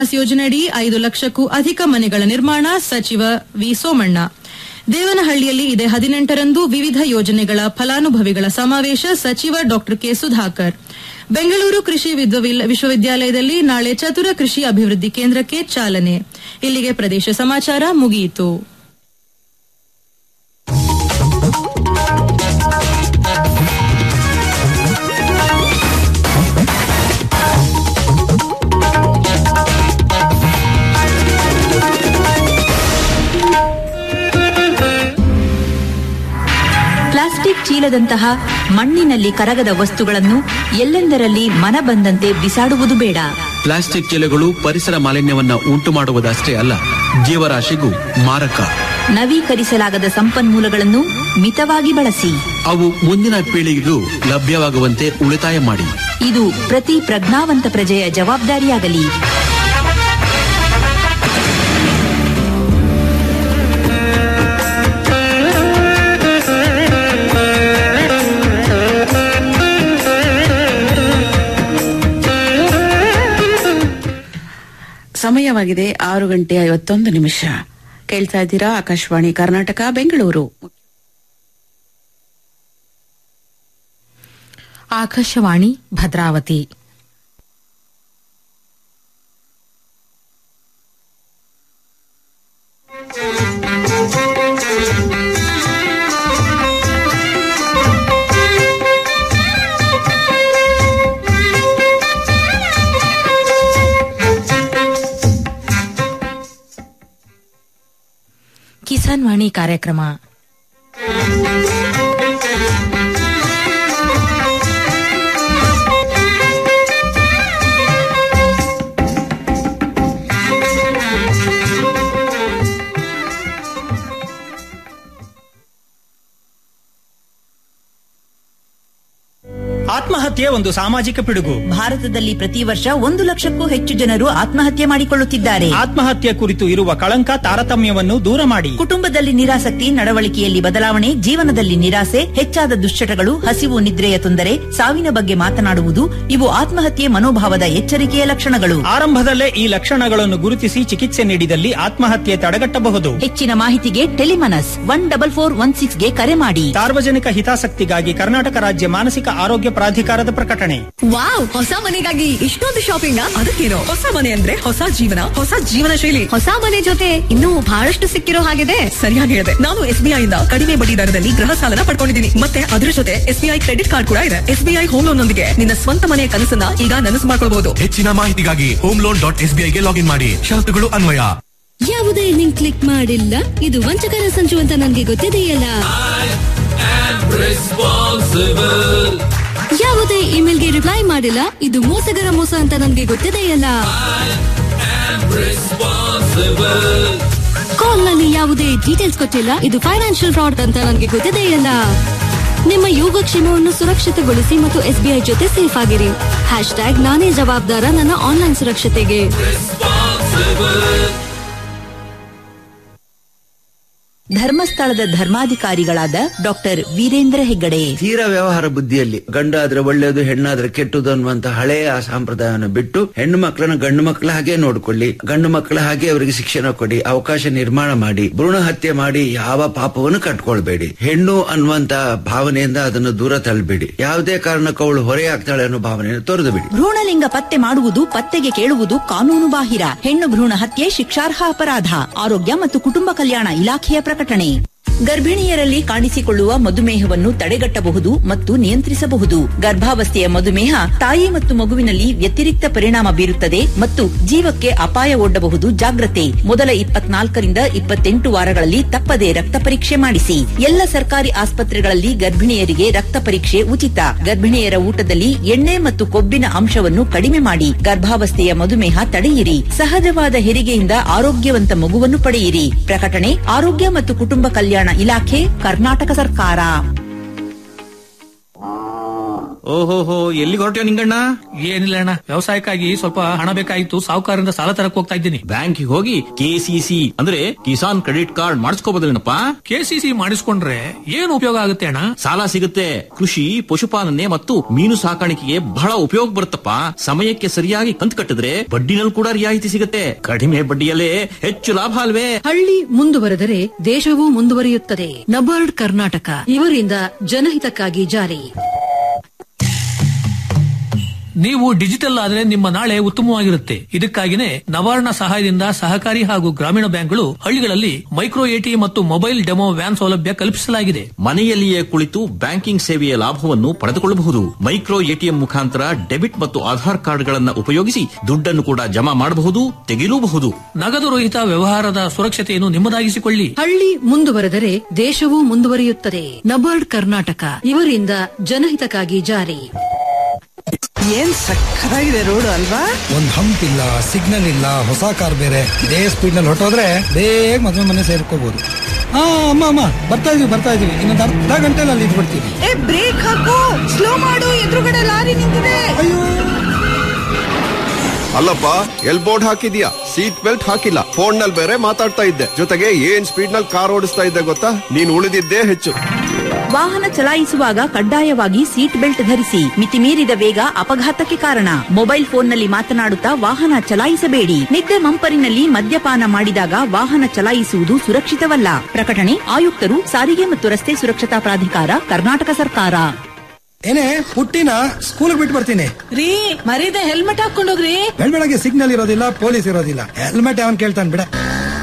ಯೋಜನೆಯಡಿ ಐದು ಲಕ್ಷಕ್ಕೂ ಅಧಿಕ ಮನೆಗಳ ನಿರ್ಮಾಣ ಸಚಿವ ವಿ ಸೋಮಣ್ಣ ದೇವನಹಳ್ಳಿಯಲ್ಲಿ ಇದೇ ಹದಿನೆಂಟರಂದು ವಿವಿಧ ಯೋಜನೆಗಳ ಫಲಾನುಭವಿಗಳ ಸಮಾವೇಶ ಸಚಿವ ಡಾ ಕೆ ಸುಧಾಕರ್ ಬೆಂಗಳೂರು ಕೃಷಿ ವಿದ್ವವಿಲ್- ವಿಶ್ವವಿದ್ಯಾಲಯದಲ್ಲಿ ನಾಳೆ ಚತುರ ಕೃಷಿ ಅಭಿವೃದ್ಧಿ ಕೇಂದ್ರಕ್ಕೆ ಚಾಲನೆ ಇಲ್ಲಿಗೆ ಪ್ರದೇಶ ಸಮಾಚಾರ ಮುಗಿಯಿತು ಪ್ಲಾಸ್ಟಿಕ್ ಚೀಲದಂತಹ ಮಣ್ಣಿನಲ್ಲಿ ಕರಗದ ವಸ್ತುಗಳನ್ನು ಎಲ್ಲೆಂದರಲ್ಲಿ ಮನ ಬಂದಂತೆ ಬಿಸಾಡುವುದು ಬೇಡ ಪ್ಲಾಸ್ಟಿಕ್ ಚೀಲಗಳು ಪರಿಸರ ಮಾಲಿನ್ಯವನ್ನ ಉಂಟು ಮಾಡುವುದಷ್ಟೇ ಅಲ್ಲ ಜೀವರಾಶಿಗೂ ಮಾರಕ ನವೀಕರಿಸಲಾಗದ ಸಂಪನ್ಮೂಲಗಳನ್ನು ಮಿತವಾಗಿ ಬಳಸಿ ಅವು ಮುಂದಿನ ಪೀಳಿಗೆಗೂ ಲಭ್ಯವಾಗುವಂತೆ ಉಳಿತಾಯ ಮಾಡಿ ಇದು ಪ್ರತಿ ಪ್ರಜ್ಞಾವಂತ ಪ್ರಜೆಯ ಜವಾಬ್ದಾರಿಯಾಗಲಿ ಸಮಯವಾಗಿದೆ ಆರು ಗಂಟೆ ಐವತ್ತೊಂದು ನಿಮಿಷ ಕೇಳ್ತಾ ಇದ್ದೀರಾ ಆಕಾಶವಾಣಿ ಕರ್ನಾಟಕ ಬೆಂಗಳೂರು ಆಕಾಶವಾಣಿ ಭದ್ರಾವತಿ ಕಿಸಾನ್ ವಾಣಿ ಕಾರ್ಯಕ್ರಮ ಆತ್ಮಹತ್ಯೆ ಒಂದು ಸಾಮಾಜಿಕ ಪಿಡುಗು ಭಾರತದಲ್ಲಿ ಪ್ರತಿ ವರ್ಷ ಒಂದು ಲಕ್ಷಕ್ಕೂ ಹೆಚ್ಚು ಜನರು ಆತ್ಮಹತ್ಯೆ ಮಾಡಿಕೊಳ್ಳುತ್ತಿದ್ದಾರೆ ಆತ್ಮಹತ್ಯೆ ಕುರಿತು ಇರುವ ಕಳಂಕ ತಾರತಮ್ಯವನ್ನು ದೂರ ಮಾಡಿ ಕುಟುಂಬದಲ್ಲಿ ನಿರಾಸಕ್ತಿ ನಡವಳಿಕೆಯಲ್ಲಿ ಬದಲಾವಣೆ ಜೀವನದಲ್ಲಿ ನಿರಾಸೆ ಹೆಚ್ಚಾದ ದುಶ್ಚಟಗಳು ಹಸಿವು ನಿದ್ರೆಯ ತೊಂದರೆ ಸಾವಿನ ಬಗ್ಗೆ ಮಾತನಾಡುವುದು ಇವು ಆತ್ಮಹತ್ಯೆ ಮನೋಭಾವದ ಎಚ್ಚರಿಕೆಯ ಲಕ್ಷಣಗಳು ಆರಂಭದಲ್ಲೇ ಈ ಲಕ್ಷಣಗಳನ್ನು ಗುರುತಿಸಿ ಚಿಕಿತ್ಸೆ ನೀಡಿದಲ್ಲಿ ಆತ್ಮಹತ್ಯೆ ತಡೆಗಟ್ಟಬಹುದು ಹೆಚ್ಚಿನ ಮಾಹಿತಿಗೆ Telemanas one double four one ಸಿಕ್ಸ್ಗೆ ಕರೆ ಮಾಡಿ ಸಾರ್ವಜನಿಕ ಹಿತಾಸಕ್ತಿಗಾಗಿ ಕರ್ನಾಟಕ ರಾಜ್ಯ ಮಾನಸಿಕ ಆರೋಗ್ಯ ಪ್ರಾಧಿಕಾರದ ಪ್ರಕಟಣೆ ವಾವ್ ಹೊಸ ಮನೆಗಾಗಿ ಇಷ್ಟೊಂದು ಶಾಪಿಂಗ್ ಅದಕ್ಕೇನು ಹೊಸ ಮನೆ ಅಂದ್ರೆ ಹೊಸ ಜೀವನ ಹೊಸ ಜೀವನ ಶೈಲಿ ಹೊಸ ಮನೆ ಜೊತೆ ಇನ್ನೂ ಬಹಳಷ್ಟು ಸಿಕ್ಕಿರೋ ಹಾಗಿದೆ ಸರಿಯಾಗಿ ಹೇಳಿದೆ ನಾನು ಎಸ್ಬಿಐ ಇಂದ ಕಡಿಮೆ ಬಡ್ಡಿ ದರದಲ್ಲಿ ಗೃಹ ಸಾಲನ ಪಡ್ಕೊಂಡಿದ್ದೀನಿ ಮತ್ತೆ ಅದರ ಜೊತೆ ಎಸ್ಬಿಐ ಕ್ರೆಡಿಟ್ ಕಾರ್ಡ್ ಕೂಡ ಇದೆ ಎಸ್ಬಿಐ ಹೋಮ್ ಲೋನ್ ನೊಂದಿಗೆ ನಿನ್ನ ಸ್ವಂತ ಮನೆಯ ಕನಸನ್ನ ಈಗ ನನಸು ಮಾಡ್ಕೊಳ್ಬಹುದು ಹೆಚ್ಚಿನ ಮಾಹಿತಿಗಾಗಿ ಹೋಮ್ ಲೋನ್ ಡಾಟ್ ಎಸ್ಬಿಐಗೆ ಲಾಗಿನ್ ಮಾಡಿ ಷರತ್ತುಗಳು ಅನ್ವಯ ಯಾವುದೇ ಲಿಂಕ್ ಕ್ಲಿಕ್ ಮಾಡಿಲ್ಲ ಇದು ವಂಚಕರ ಸಂಚು ಅಂತ ನನಗೆ ಗೊತ್ತಿದೆಯಲ್ಲ ಯಾವುದೇ ಇಮೇಲ್ಗೆ ರಿಪ್ಲೈ ಮಾಡಿಲ್ಲ ಇದು ಮೋಸಗರ ಮೋಸ ಅಂತ ನನಗೆ ಗೊತ್ತಿದೆಯಲ್ಲ ಕಾಲ್ ನಲ್ಲಿ ಯಾವುದೇ ಡೀಟೇಲ್ಸ್ ಕೊಟ್ಟಿಲ್ಲ ಇದು ಫೈನಾನ್ಷಿಯಲ್ ಫ್ರಾಡ್ ಅಂತ ನನಗೆ ಗೊತ್ತಿದೆಯಲ್ಲ ನಿಮ್ಮ ಯೋಗಕ್ಷೇಮವನ್ನು ಸುರಕ್ಷಿತಗೊಳಿಸಿ ಮತ್ತು ಎಸ್ಬಿಐ ಜೊತೆ ಸೇಫ್ ಆಗಿರಿ ಹ್ಯಾಶ್ ಟ್ಯಾಗ್ ನಾನೇ ಜವಾಬ್ದಾರ ನನ್ನ ಆನ್ಲೈನ್ ಸುರಕ್ಷತೆಗೆ ಧರ್ಮಸ್ಥಳದ ಧರ್ಮಾಧಿಕಾರಿಗಳಾದ ಡಾಕ್ಟರ್ ವೀರೇಂದ್ರ ಹೆಗ್ಗಡೆ ತೀರ ವ್ಯವಹಾರ ಬುದ್ಧಿಯಲ್ಲಿ ಗಂಡಾದ್ರೆ ಒಳ್ಳೆಯದು ಹೆಣ್ಣಾದ್ರೆ ಕೆಟ್ಟದು ಅನ್ನುವಂತ ಹಳೆಯ ಆ ಸಂಪ್ರದಾಯವನ್ನು ಬಿಟ್ಟು ಹೆಣ್ಣು ಮಕ್ಕಳನ್ನ ಗಂಡು ಮಕ್ಕಳ ಹಾಗೆ ನೋಡ್ಕೊಳ್ಳಿ ಗಂಡು ಮಕ್ಕಳ ಹಾಗೆ ಅವರಿಗೆ ಶಿಕ್ಷಣ ಕೊಡಿ ಅವಕಾಶ ನಿರ್ಮಾಣ ಮಾಡಿ ಭ್ರೂಣ ಹತ್ಯೆ ಮಾಡಿ ಯಾವ ಪಾಪವನ್ನು ಕಟ್ಕೊಳ್ಬೇಡಿ ಹೆಣ್ಣು ಅನ್ನುವಂತ ಭಾವನೆಯಿಂದ ಅದನ್ನು ದೂರ ತಳ್ಳಬೇಡಿ ಯಾವುದೇ ಕಾರಣಕ್ಕೂ ಅವಳು ಹೊರೆಯಾಗ್ತಾಳೆ ಅನ್ನೋ ಭಾವನೆಯನ್ನು ತೊರೆದು ಬಿಡಿ ಭ್ರೂಣಲಿಂಗ ಪತ್ತೆ ಮಾಡುವುದು ಪತ್ತೆಗೆ ಕೇಳುವುದು ಕಾನೂನು ಬಾಹಿರ ಹೆಣ್ಣು ಭ್ರೂಣ ಹತ್ಯೆ ಶಿಕ್ಷಾರ್ಹ ಅಪರಾಧ ಆರೋಗ್ಯ ಮತ್ತು ಕುಟುಂಬ ಕಲ್ಯಾಣ ಇಲಾಖೆಯ ಪ್ರಕಟಣೆ ಗರ್ಭಿಣಿಯರಲ್ಲಿ ಕಾಣಿಸಿಕೊಳ್ಳುವ ಮಧುಮೇಹವನ್ನು ತಡೆಗಟ್ಟಬಹುದು ಮತ್ತು ನಿಯಂತ್ರಿಸಬಹುದು ಗರ್ಭಾವಸ್ಥೆಯ ಮಧುಮೇಹ ತಾಯಿ ಮತ್ತು ಮಗುವಿನಲ್ಲಿ ವ್ಯತಿರಿಕ್ತ ಪರಿಣಾಮ ಬೀರುತ್ತದೆ ಮತ್ತು ಜೀವಕ್ಕೆ ಅಪಾಯ ಒಡ್ಡಬಹುದು ಜಾಗ್ರತೆ ಮೊದಲ ಇಪ್ಪತ್ನಾಲ್ಕರಿಂದ ಇಪ್ಪತ್ತೆಂಟು ವಾರಗಳಲ್ಲಿ ತಪ್ಪದೆ ರಕ್ತ ಪರೀಕ್ಷೆ ಮಾಡಿಸಿ ಎಲ್ಲ ಸರ್ಕಾರಿ ಆಸ್ಪತ್ರೆಗಳಲ್ಲಿ ಗರ್ಭಿಣಿಯರಿಗೆ ರಕ್ತ ಪರೀಕ್ಷೆ ಉಚಿತ ಗರ್ಭಿಣಿಯರ ಊಟದಲ್ಲಿ ಎಣ್ಣೆ ಮತ್ತು ಕೊಬ್ಬಿನ ಅಂಶವನ್ನು ಕಡಿಮೆ ಮಾಡಿ ಗರ್ಭಾವಸ್ಥೆಯ ಮಧುಮೇಹ ತಡೆಯಿರಿ ಸಹಜವಾದ ಹೆರಿಗೆಯಿಂದ ಆರೋಗ್ಯವಂತ ಮಗುವನ್ನು ಪಡೆಯಿರಿ ಪ್ರಕಟಣೆ ಆರೋಗ್ಯ ಮತ್ತು ಕುಟುಂಬ ಕಲ್ಯಾಣ ಇಲಾಖೆ ಕರ್ನಾಟಕ ಸರ್ಕಾರ ಓಹೋಹೋ ಎಲ್ಲಿಗೆ ಹೊರಟ್ಯೋ ನಿಂಗಣ್ಣ ಏನಿಲ್ಲ ಅಣ್ಣ ವ್ಯವಸಾಯಕ್ಕಾಗಿ ಸ್ವಲ್ಪ ಹಣ ಬೇಕಾಗಿತ್ತು ಸಾಹುಕಾರರಿಂದ ಸಾಲ ತರಕ್ ಹೋಗ್ತಾ ಇದ್ದೀನಿ ಬ್ಯಾಂಕಿಗೆ ಹೋಗಿ ಕೆಸಿಸಿ ಅಂದ್ರೆ ಕಿಸಾನ್ ಕ್ರೆಡಿಟ್ ಕಾರ್ಡ್ ಮಾಡಿಸ್ಕೋಬೋದೇನಪ್ಪ ಕೆಸಿಸಿ ಮಾಡಿಸ್ಕೊಂಡ್ರೆ ಏನು ಉಪಯೋಗ ಆಗುತ್ತೆ ಅಣ್ಣ ಸಾಲ ಸಿಗುತ್ತೆ ಕೃಷಿ ಪಶುಪಾಲನೆ ಮತ್ತು ಮೀನು ಸಾಕಾಣಿಕೆಗೆ ಬಹಳ ಉಪಯೋಗ ಬರುತ್ತಪ್ಪ ಸಮಯಕ್ಕೆ ಸರಿಯಾಗಿ ಕಂತು ಕಟ್ಟಿದ್ರೆ ಬಡ್ಡಿನಲ್ಲಿ ಕೂಡ ರಿಯಾಯಿತಿ ಸಿಗುತ್ತೆ ಕಡಿಮೆ ಬಡ್ಡಿಯಲ್ಲೇ ಹೆಚ್ಚು ಲಾಭ ಅಲ್ವೇ ಹಳ್ಳಿ ಮುಂದುವರೆದರೆ ದೇಶವೂ ಮುಂದುವರಿಯುತ್ತದೆ ನಬಾರ್ಡ್ ಕರ್ನಾಟಕ ಇವರಿಂದ ಜನಹಿತಕ್ಕಾಗಿ ಜಾರಿ ನೀವು ಡಿಜಿಟಲ್ ಆದ್ರೆ ನಿಮ್ಮ ನಾಳೆ ಉತ್ತಮವಾಗಿರುತ್ತೆ ಇದಕ್ಕಾಗಿನೇ ನವಾರ್ಣ ಸಹಾಯದಿಂದ ಸಹಕಾರಿ ಹಾಗೂ ಗ್ರಾಮೀಣ ಬ್ಯಾಂಕ್ಗಳು ಹಳ್ಳಿಗಳಲ್ಲಿ ಮೈಕ್ರೋ ಎಟಿ ಮತ್ತು ಮೊಬೈಲ್ ಡೆಮೋ ವ್ಯಾನ್ ಸೌಲಭ್ಯ ಕಲ್ಪಿಸಲಾಗಿದೆ ಮನೆಯಲ್ಲಿಯೇ ಕುಳಿತು ಬ್ಯಾಂಕಿಂಗ್ ಸೇವೆಯ ಲಾಭವನ್ನು ಪಡೆದುಕೊಳ್ಳಬಹುದು ಮೈಕ್ರೋ ಎಟಿಎಂ ಮುಖಾಂತರ ಡೆಬಿಟ್ ಮತ್ತು ಆಧಾರ್ ಕಾರ್ಡ್ಗಳನ್ನು ಉಪಯೋಗಿಸಿ ದುಡ್ಡನ್ನು ಕೂಡ ಜಮಾ ಮಾಡಬಹುದು ತೆಗೆಯಲೂಬಹುದು ನಗದು ರಹಿತ ವ್ಯವಹಾರದ ಸುರಕ್ಷತೆಯನ್ನು ನಿಮ್ಮದಾಗಿಸಿಕೊಳ್ಳಿ ಹಳ್ಳಿ ಮುಂದುವರೆದರೆ ದೇಶವೂ ಮುಂದುವರಿಯುತ್ತದೆ ನಬಾರ್ಡ್ ಕರ್ನಾಟಕ ಇವರಿಂದ ಜನಹಿತಕ್ಕಾಗಿ ಜಾರಿ ಏನ್ ಸಕ್ಕತ್ತಾಗಿದೆ ರೋಡ್ ಅಲ್ವಾ ಒಂದ್ ಹಂಪ್ ಇಲ್ಲ ಸಿಗ್ನಲ್ ಇಲ್ಲ ಹೊಸ ಕಾರ್ ಬೇರೆ ಇದೇ ಸ್ಪೀಡ್ ನಲ್ಲಿ ಹೊಟ್ಟೋದ್ರೆ ಬೇಗ ಮದುವೆ ಮನೆ ಸೇರ್ಕೋಬಹುದು ಹಾ ಅಮ್ಮ ಅಮ್ಮ ಬರ್ತಾ ಇದೀವಿ ಬರ್ತಾ ಇದೀವಿ ಇನ್ನೊಂದು ಅರ್ಧ ಗಂಟೆಲಿ ಅಲ್ಲಿ ಇದ್ಬಿಡ್ತೀವಿ ಏ ಬ್ರೇಕ್ ಹಾಕು ಸ್ಲೋ ಮಾಡು ಎದುರುಗಡೆ ಲಾರಿ ನಿಂತಿದೆ ಅಯ್ಯೋ ಅಲ್ಲಪ್ಪ ಎಲ್ ಬೋರ್ಡ್ ಹಾಕಿದ್ಯಾ ಸೀಟ್ ಬೆಲ್ಟ್ ಹಾಕಿಲ್ಲ ಫೋನ್ ನಲ್ಲಿ ಬೇರೆ ಮಾತಾಡ್ತಾ ಇದ್ದೆ ಜೊತೆಗೆ ಏನ್ ಸ್ಪೀಡ್ ನಲ್ಲಿ ಕಾರ್ ಓಡಿಸ್ತಾ ಇದ್ದೆ ಗೊತ್ತಾ ನೀನ್ ಉಳಿದಿದ್ದೇ ಹೆಚ್ಚು ವಾಹನ ಚಲಾಯಿಸುವಾಗ ಕಡ್ಡಾಯವಾಗಿ ಸೀಟ್ ಬೆಲ್ಟ್ ಧರಿಸಿ ಮಿತಿಮೀರಿದ ವೇಗ ಅಪಘಾತಕ್ಕೆ ಕಾರಣ ಮೊಬೈಲ್ ಫೋನ್ನಲ್ಲಿ ಮಾತನಾಡುತ್ತಾ ವಾಹನ ಚಲಾಯಿಸಬೇಡಿ ನಿದ್ದೆ ಮಂಪರಿನಲ್ಲಿ ಮದ್ಯಪಾನ ಮಾಡಿದಾಗ ವಾಹನ ಚಲಾಯಿಸುವುದು ಸುರಕ್ಷಿತವಲ್ಲ ಪ್ರಕಟಣೆ ಆಯುಕ್ತರು ಸಾರಿಗೆ ಮತ್ತು ರಸ್ತೆ ಸುರಕ್ಷತಾ ಪ್ರಾಧಿಕಾರ ಕರ್ನಾಟಕ ಸರ್ಕಾರ ಏನೇ ಪುಟ್ಟಿನ ಸ್ಕೂಲ್ ಬಿಟ್ಟು ಬರ್ತೀನಿ ರೀ ಮರೀದೆ ಹೆಲ್ಮೆಟ್ ಹಾಕೊಂಡೋಗ್ರಿ ಬೆಳಗ್ಗೆ ಸಿಗ್ನಲ್ ಇರೋದಿಲ್ಲ ಪೊಲೀಸ್ ಇರೋದಿಲ್ಲ ಹೆಲ್ಮೆಟ್ ಅವನ್ ಕೇಳ್ತಾನೆ ಬಿಡ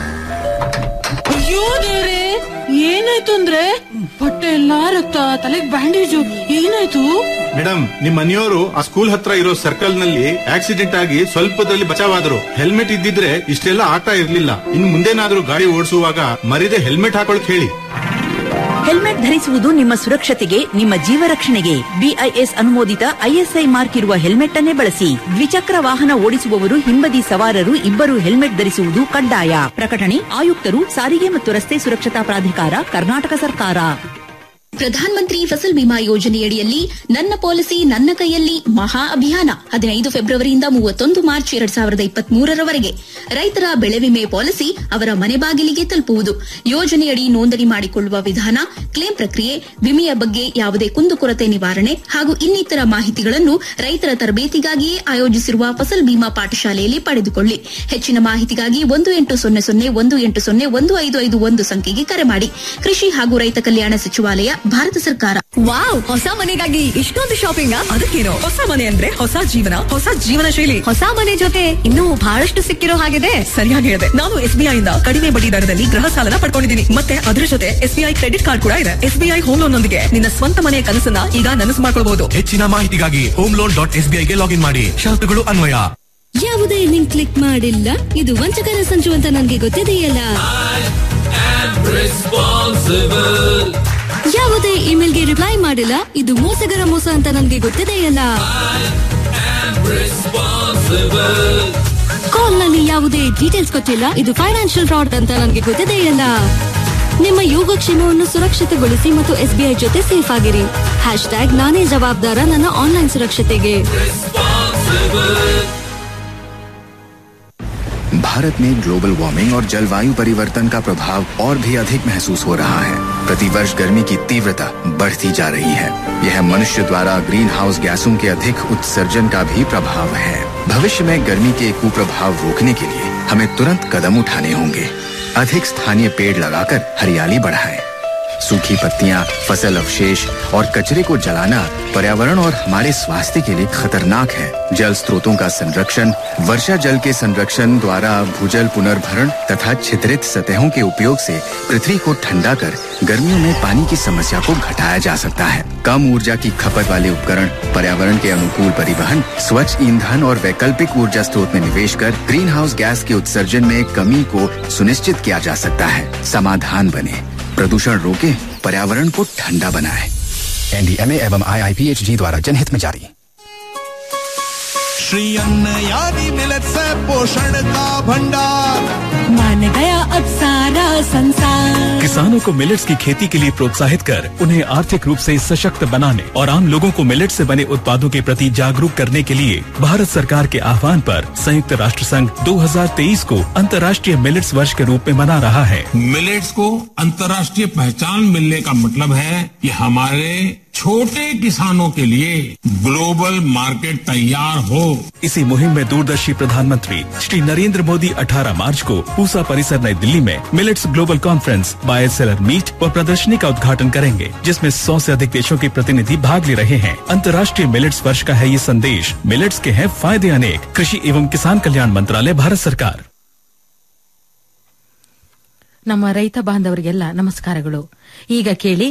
ಅಯ್ಯೋ ದೇವ್ರೆ ಏನಾಯ್ತು ಅಂದ್ರೆ ಹೊಟ್ಟೆ ಎಲ್ಲಾ ರಕ್ತ ತಲೆಗ್ ಬ್ಯಾಂಡೇಜು ಏನಾಯ್ತು ಮೇಡಮ್ ನಿಮ್ ಮನೆಯವರು ಆ ಸ್ಕೂಲ್ ಹತ್ರ ಇರೋ ಸರ್ಕಲ್ ನಲ್ಲಿ ಆಕ್ಸಿಡೆಂಟ್ ಆಗಿ ಸ್ವಲ್ಪದಲ್ಲಿ ಬಚಾವಾದ್ರು ಹೆಲ್ಮೆಟ್ ಇದ್ದಿದ್ರೆ ಇಷ್ಟೆಲ್ಲ ಆಟ ಇರ್ಲಿಲ್ಲ ಇನ್ ಮುಂದೇನಾದ್ರೂ ಗಾಡಿ ಓಡಿಸುವಾಗ ಮರಿದೆ ಹೆಲ್ಮೆಟ್ ಹಾಕೊಳಕ್ ಹೇಳಿ ಹೆಲ್ಮೆಟ್ ಧರಿಸುವುದು ನಿಮ್ಮ ಸುರಕ್ಷತೆಗೆ ನಿಮ್ಮ ಜೀವ ರಕ್ಷಣೆಗೆ ಬಿಐಎಸ್ ಅನುಮೋದಿತ ಐಎಸ್ಐ ಮಾರ್ಕ್ ಇರುವ ಹೆಲ್ಮೆಟ್ ಅನ್ನೇ ಬಳಸಿ ದ್ವಿಚಕ್ರ ವಾಹನ ಓಡಿಸುವವರು ಹಿಂಬದಿ ಸವಾರರು ಇಬ್ಬರು ಹೆಲ್ಮೆಟ್ ಧರಿಸುವುದು ಕಡ್ಡಾಯ ಪ್ರಕಟಣೆ ಆಯುಕ್ತರು ಸಾರಿಗೆ ಮತ್ತು ರಸ್ತೆ ಸುರಕ್ಷತಾ ಪ್ರಾಧಿಕಾರ ಕರ್ನಾಟಕ ಸರ್ಕಾರ ಪ್ರಧಾನ ಮಂತ್ರಿ ಫಸಲ್ ಬಿಮಾ ಯೋಜನೆಯಡಿಯಲ್ಲಿ ನನ್ನ ಪಾಲಿಸಿ ನನ್ನ ಕೈಯಲ್ಲಿ ಮಹಾ ಅಭಿಯಾನ ಹದಿನೈದು ಫೆಬ್ರವರಿಯಿಂದ ಮೂವತ್ತೊಂದು ಮಾರ್ಚ್ ಎರಡ್ ಸಾವಿರದ ಇಪ್ಪತ್ತ್ ಮೂರರವರೆಗೆ ರೈತರ ಬೆಳೆ ವಿಮೆ ಪಾಲಿಸಿ ಅವರ ಮನೆ ಬಾಗಿಲಿಗೆ ತಲುಪುವುದು ಯೋಜನೆಯಡಿ ನೋಂದಣಿ ಮಾಡಿಕೊಳ್ಳುವ ವಿಧಾನ ಕ್ಲೇಮ್ ಪ್ರಕ್ರಿಯೆ ವಿಮೆಯ ಬಗ್ಗೆ ಯಾವುದೇ ಕುಂದುಕೊರತೆ ನಿವಾರಣೆ ಹಾಗೂ ಇನ್ನಿತರ ಮಾಹಿತಿಗಳನ್ನು ರೈತರ ತರಬೇತಿಗಾಗಿಯೇ ಆಯೋಜಿಸಿರುವ ಫಸಲ್ ಬಿಮಾ ಪಾಠಶಾಲೆಯಲ್ಲಿ ಪಡೆದುಕೊಳ್ಳಿ ಹೆಚ್ಚಿನ ಮಾಹಿತಿಗಾಗಿ ಒಂದು ಎಂಟು ಸೊನ್ನೆ ಸೊನ್ನೆ ಒಂದು ಎಂಟು ಸೊನ್ನೆ ಒಂದು ಐದು ಐದು ಒಂದು ಸಂಖ್ಯೆಗೆ ಕರೆ ಮಾಡಿ ಕೃಷಿ ಹಾಗೂ ರೈತ ಕಲ್ಯಾಣ ಸಚಿವಾಲಯ ಭಾರತ ಸರ್ಕಾರ ವಾವ್ ಹೊಸ ಮನೆಗಾಗಿ ಇಷ್ಟೊಂದು ಶಾಪಿಂಗ್ ಅದಕ್ಕೇನು ಹೊಸ ಮನೆ ಅಂದ್ರೆ ಹೊಸ ಜೀವನ ಹೊಸ ಜೀವನ ಶೈಲಿ ಹೊಸ ಮನೆ ಜೊತೆ ಇನ್ನೂ ಬಹಳಷ್ಟು ಸಿಕ್ಕಿರೋ ಹಾಗಿದೆ ಸರಿಯಾಗಿ ಹೇಳಿದೆ ನಾನು ಎಸ್ಬಿಐ ಇಂದ ಕಡಿಮೆ ಬಡ್ಡಿ ದರದಲ್ಲಿ ಗೃಹ ಸಾಲನ ಪಡ್ಕೊಂಡಿದ್ದೀನಿ ಮತ್ತೆ ಅದರ ಜೊತೆ ಎಸ್ಬಿಐ ಕ್ರೆಡಿಟ್ ಕಾರ್ಡ್ ಕೂಡ ಇದೆ ಎಸ್ಬಿಐ ಹೋಮ್ ಲೋನ್ ನೊಂದಿಗೆ ನಿನ್ನ ಸ್ವಂತ ಮನೆಯ ಕನಸನ್ನ ಈಗ ನನಸು ಮಾಡ್ಕೊಳ್ಬಹುದು ಹೆಚ್ಚಿನ ಮಾಹಿತಿಗಾಗಿ ಹೋಮ್ ಲೋನ್ ಡಾಟ್ ಎಸ್ ಗೆ ಲಾಗಿನ್ ಮಾಡಿ ಷರತ್ತುಗಳು ಅನ್ವಯ ಯಾವುದೇ ಲಿಂಕ್ ಕ್ಲಿಕ್ ಮಾಡಿಲ್ಲ ಇದು ವಂಚಕರ ಸಂಚು ಅಂತ ನನಗೆ ಗೊತ್ತಿದೆಯಲ್ಲ ಯಾವುದೇ ಇಮೇಲ್ಗೆ ರಿಪ್ಲೈ ಮಾಡಿಲ್ಲ ಇದು ಮೋಸಗರ ಮೋಸ ಅಂತ ನನಗೆ ಗೊತ್ತಿದೆಯಲ್ಲ ಕಾಲ್ ನಲ್ಲಿ ಯಾವುದೇ ಡೀಟೇಲ್ಸ್ ಕೊಟ್ಟಿಲ್ಲ ಇದು ಫೈನಾನ್ಷಿಯಲ್ ಫ್ರಾಡ್ ಅಂತ ನನಗೆ ಗೊತ್ತಿದೆಯಲ್ಲ ನಿಮ್ಮ ಯೋಗಕ್ಷೇಮವನ್ನು ಸುರಕ್ಷಿತಗೊಳಿಸಿ ಮತ್ತು ಎಸ್ಬಿಐ ಜೊತೆ ಸೇಫ್ ಆಗಿರಿ ಹ್ಯಾಶ್ ಟ್ಯಾಗ್ ನಾನೇ ಜವಾಬ್ದಾರ ನನ್ನ ಆನ್ಲೈನ್ ಸುರಕ್ಷತೆಗೆ भारत में ग्लोबल वार्मिंग और जलवायु परिवर्तन का प्रभाव और भी अधिक महसूस हो रहा है प्रतिवर्ष गर्मी की तीव्रता बढ़ती जा रही है यह मनुष्य द्वारा ग्रीन हाउस गैसों के अधिक उत्सर्जन का भी प्रभाव है भविष्य में गर्मी के कुप्रभाव रोकने के लिए हमें तुरंत कदम उठाने होंगे अधिक स्थानीय पेड़ लगाकर हरियाली बढ़ाएं सूखी पत्तियां, फसल अवशेष और कचरे को जलाना पर्यावरण और हमारे स्वास्थ्य के लिए खतरनाक है जल स्रोतों का संरक्षण वर्षा जल के संरक्षण द्वारा भूजल पुनर्भरण तथा छिद्रित सतहों के उपयोग से पृथ्वी को ठंडा कर गर्मियों में पानी की समस्या को घटाया जा सकता है कम ऊर्जा की खपत वाले उपकरण पर्यावरण के अनुकूल परिवहन स्वच्छ ईंधन और वैकल्पिक ऊर्जा स्रोत में निवेश कर ग्रीन हाउस गैस के उत्सर्जन में कमी को सुनिश्चित किया जा सकता है समाधान बने प्रदूषण रोके पर्यावरण को ठंडा बनाए एनडीएमए एवं आईआईपीएचजी द्वारा जनहित में जारी श्री अन्न यानी मिलत से पोषण का भंडार मान गया अब सारा संसार किसान किसानों को मिलेट्स की खेती के लिए प्रोत्साहित कर उन्हें आर्थिक रूप से सशक्त बनाने और आम लोगों को मिलेट से बने उत्पादों के प्रति जागरूक करने के लिए भारत सरकार के आह्वान पर संयुक्त राष्ट्र संघ 2023 को अंतर्राष्ट्रीय मिलेट्स वर्ष के रूप में मना रहा है मिलेट्स को अंतर्राष्ट्रीय पहचान मिलने का मतलब है कि हमारे छोटे किसानों के लिए ग्लोबल मार्केट तैयार हो इसी मुहिम में दूरदर्शी प्रधानमंत्री श्री नरेंद्र मोदी 18 मार्च को पूसा परिसर नई दिल्ली में millets global conference buy seller meet व प्रदर्शनी का उद्घाटन करेंगे जिसमें 100 से अधिक देशों के प्रतिनिधि भाग ले रहे हैं अंतर्राष्ट्रीय मिलेट्स वर्ष का है ये संदेश मिलेट्स के हैं फायदे अनेक कृषि एवं किसान कल्याण मंत्रालय भारत सरकार ನಮ್ಮ ರೈತ ಬಾಂಧವರಿಗೆಲ್ಲ ನಮಸ್ಕಾರಗಳು ಈಗ ಕೇಳಿ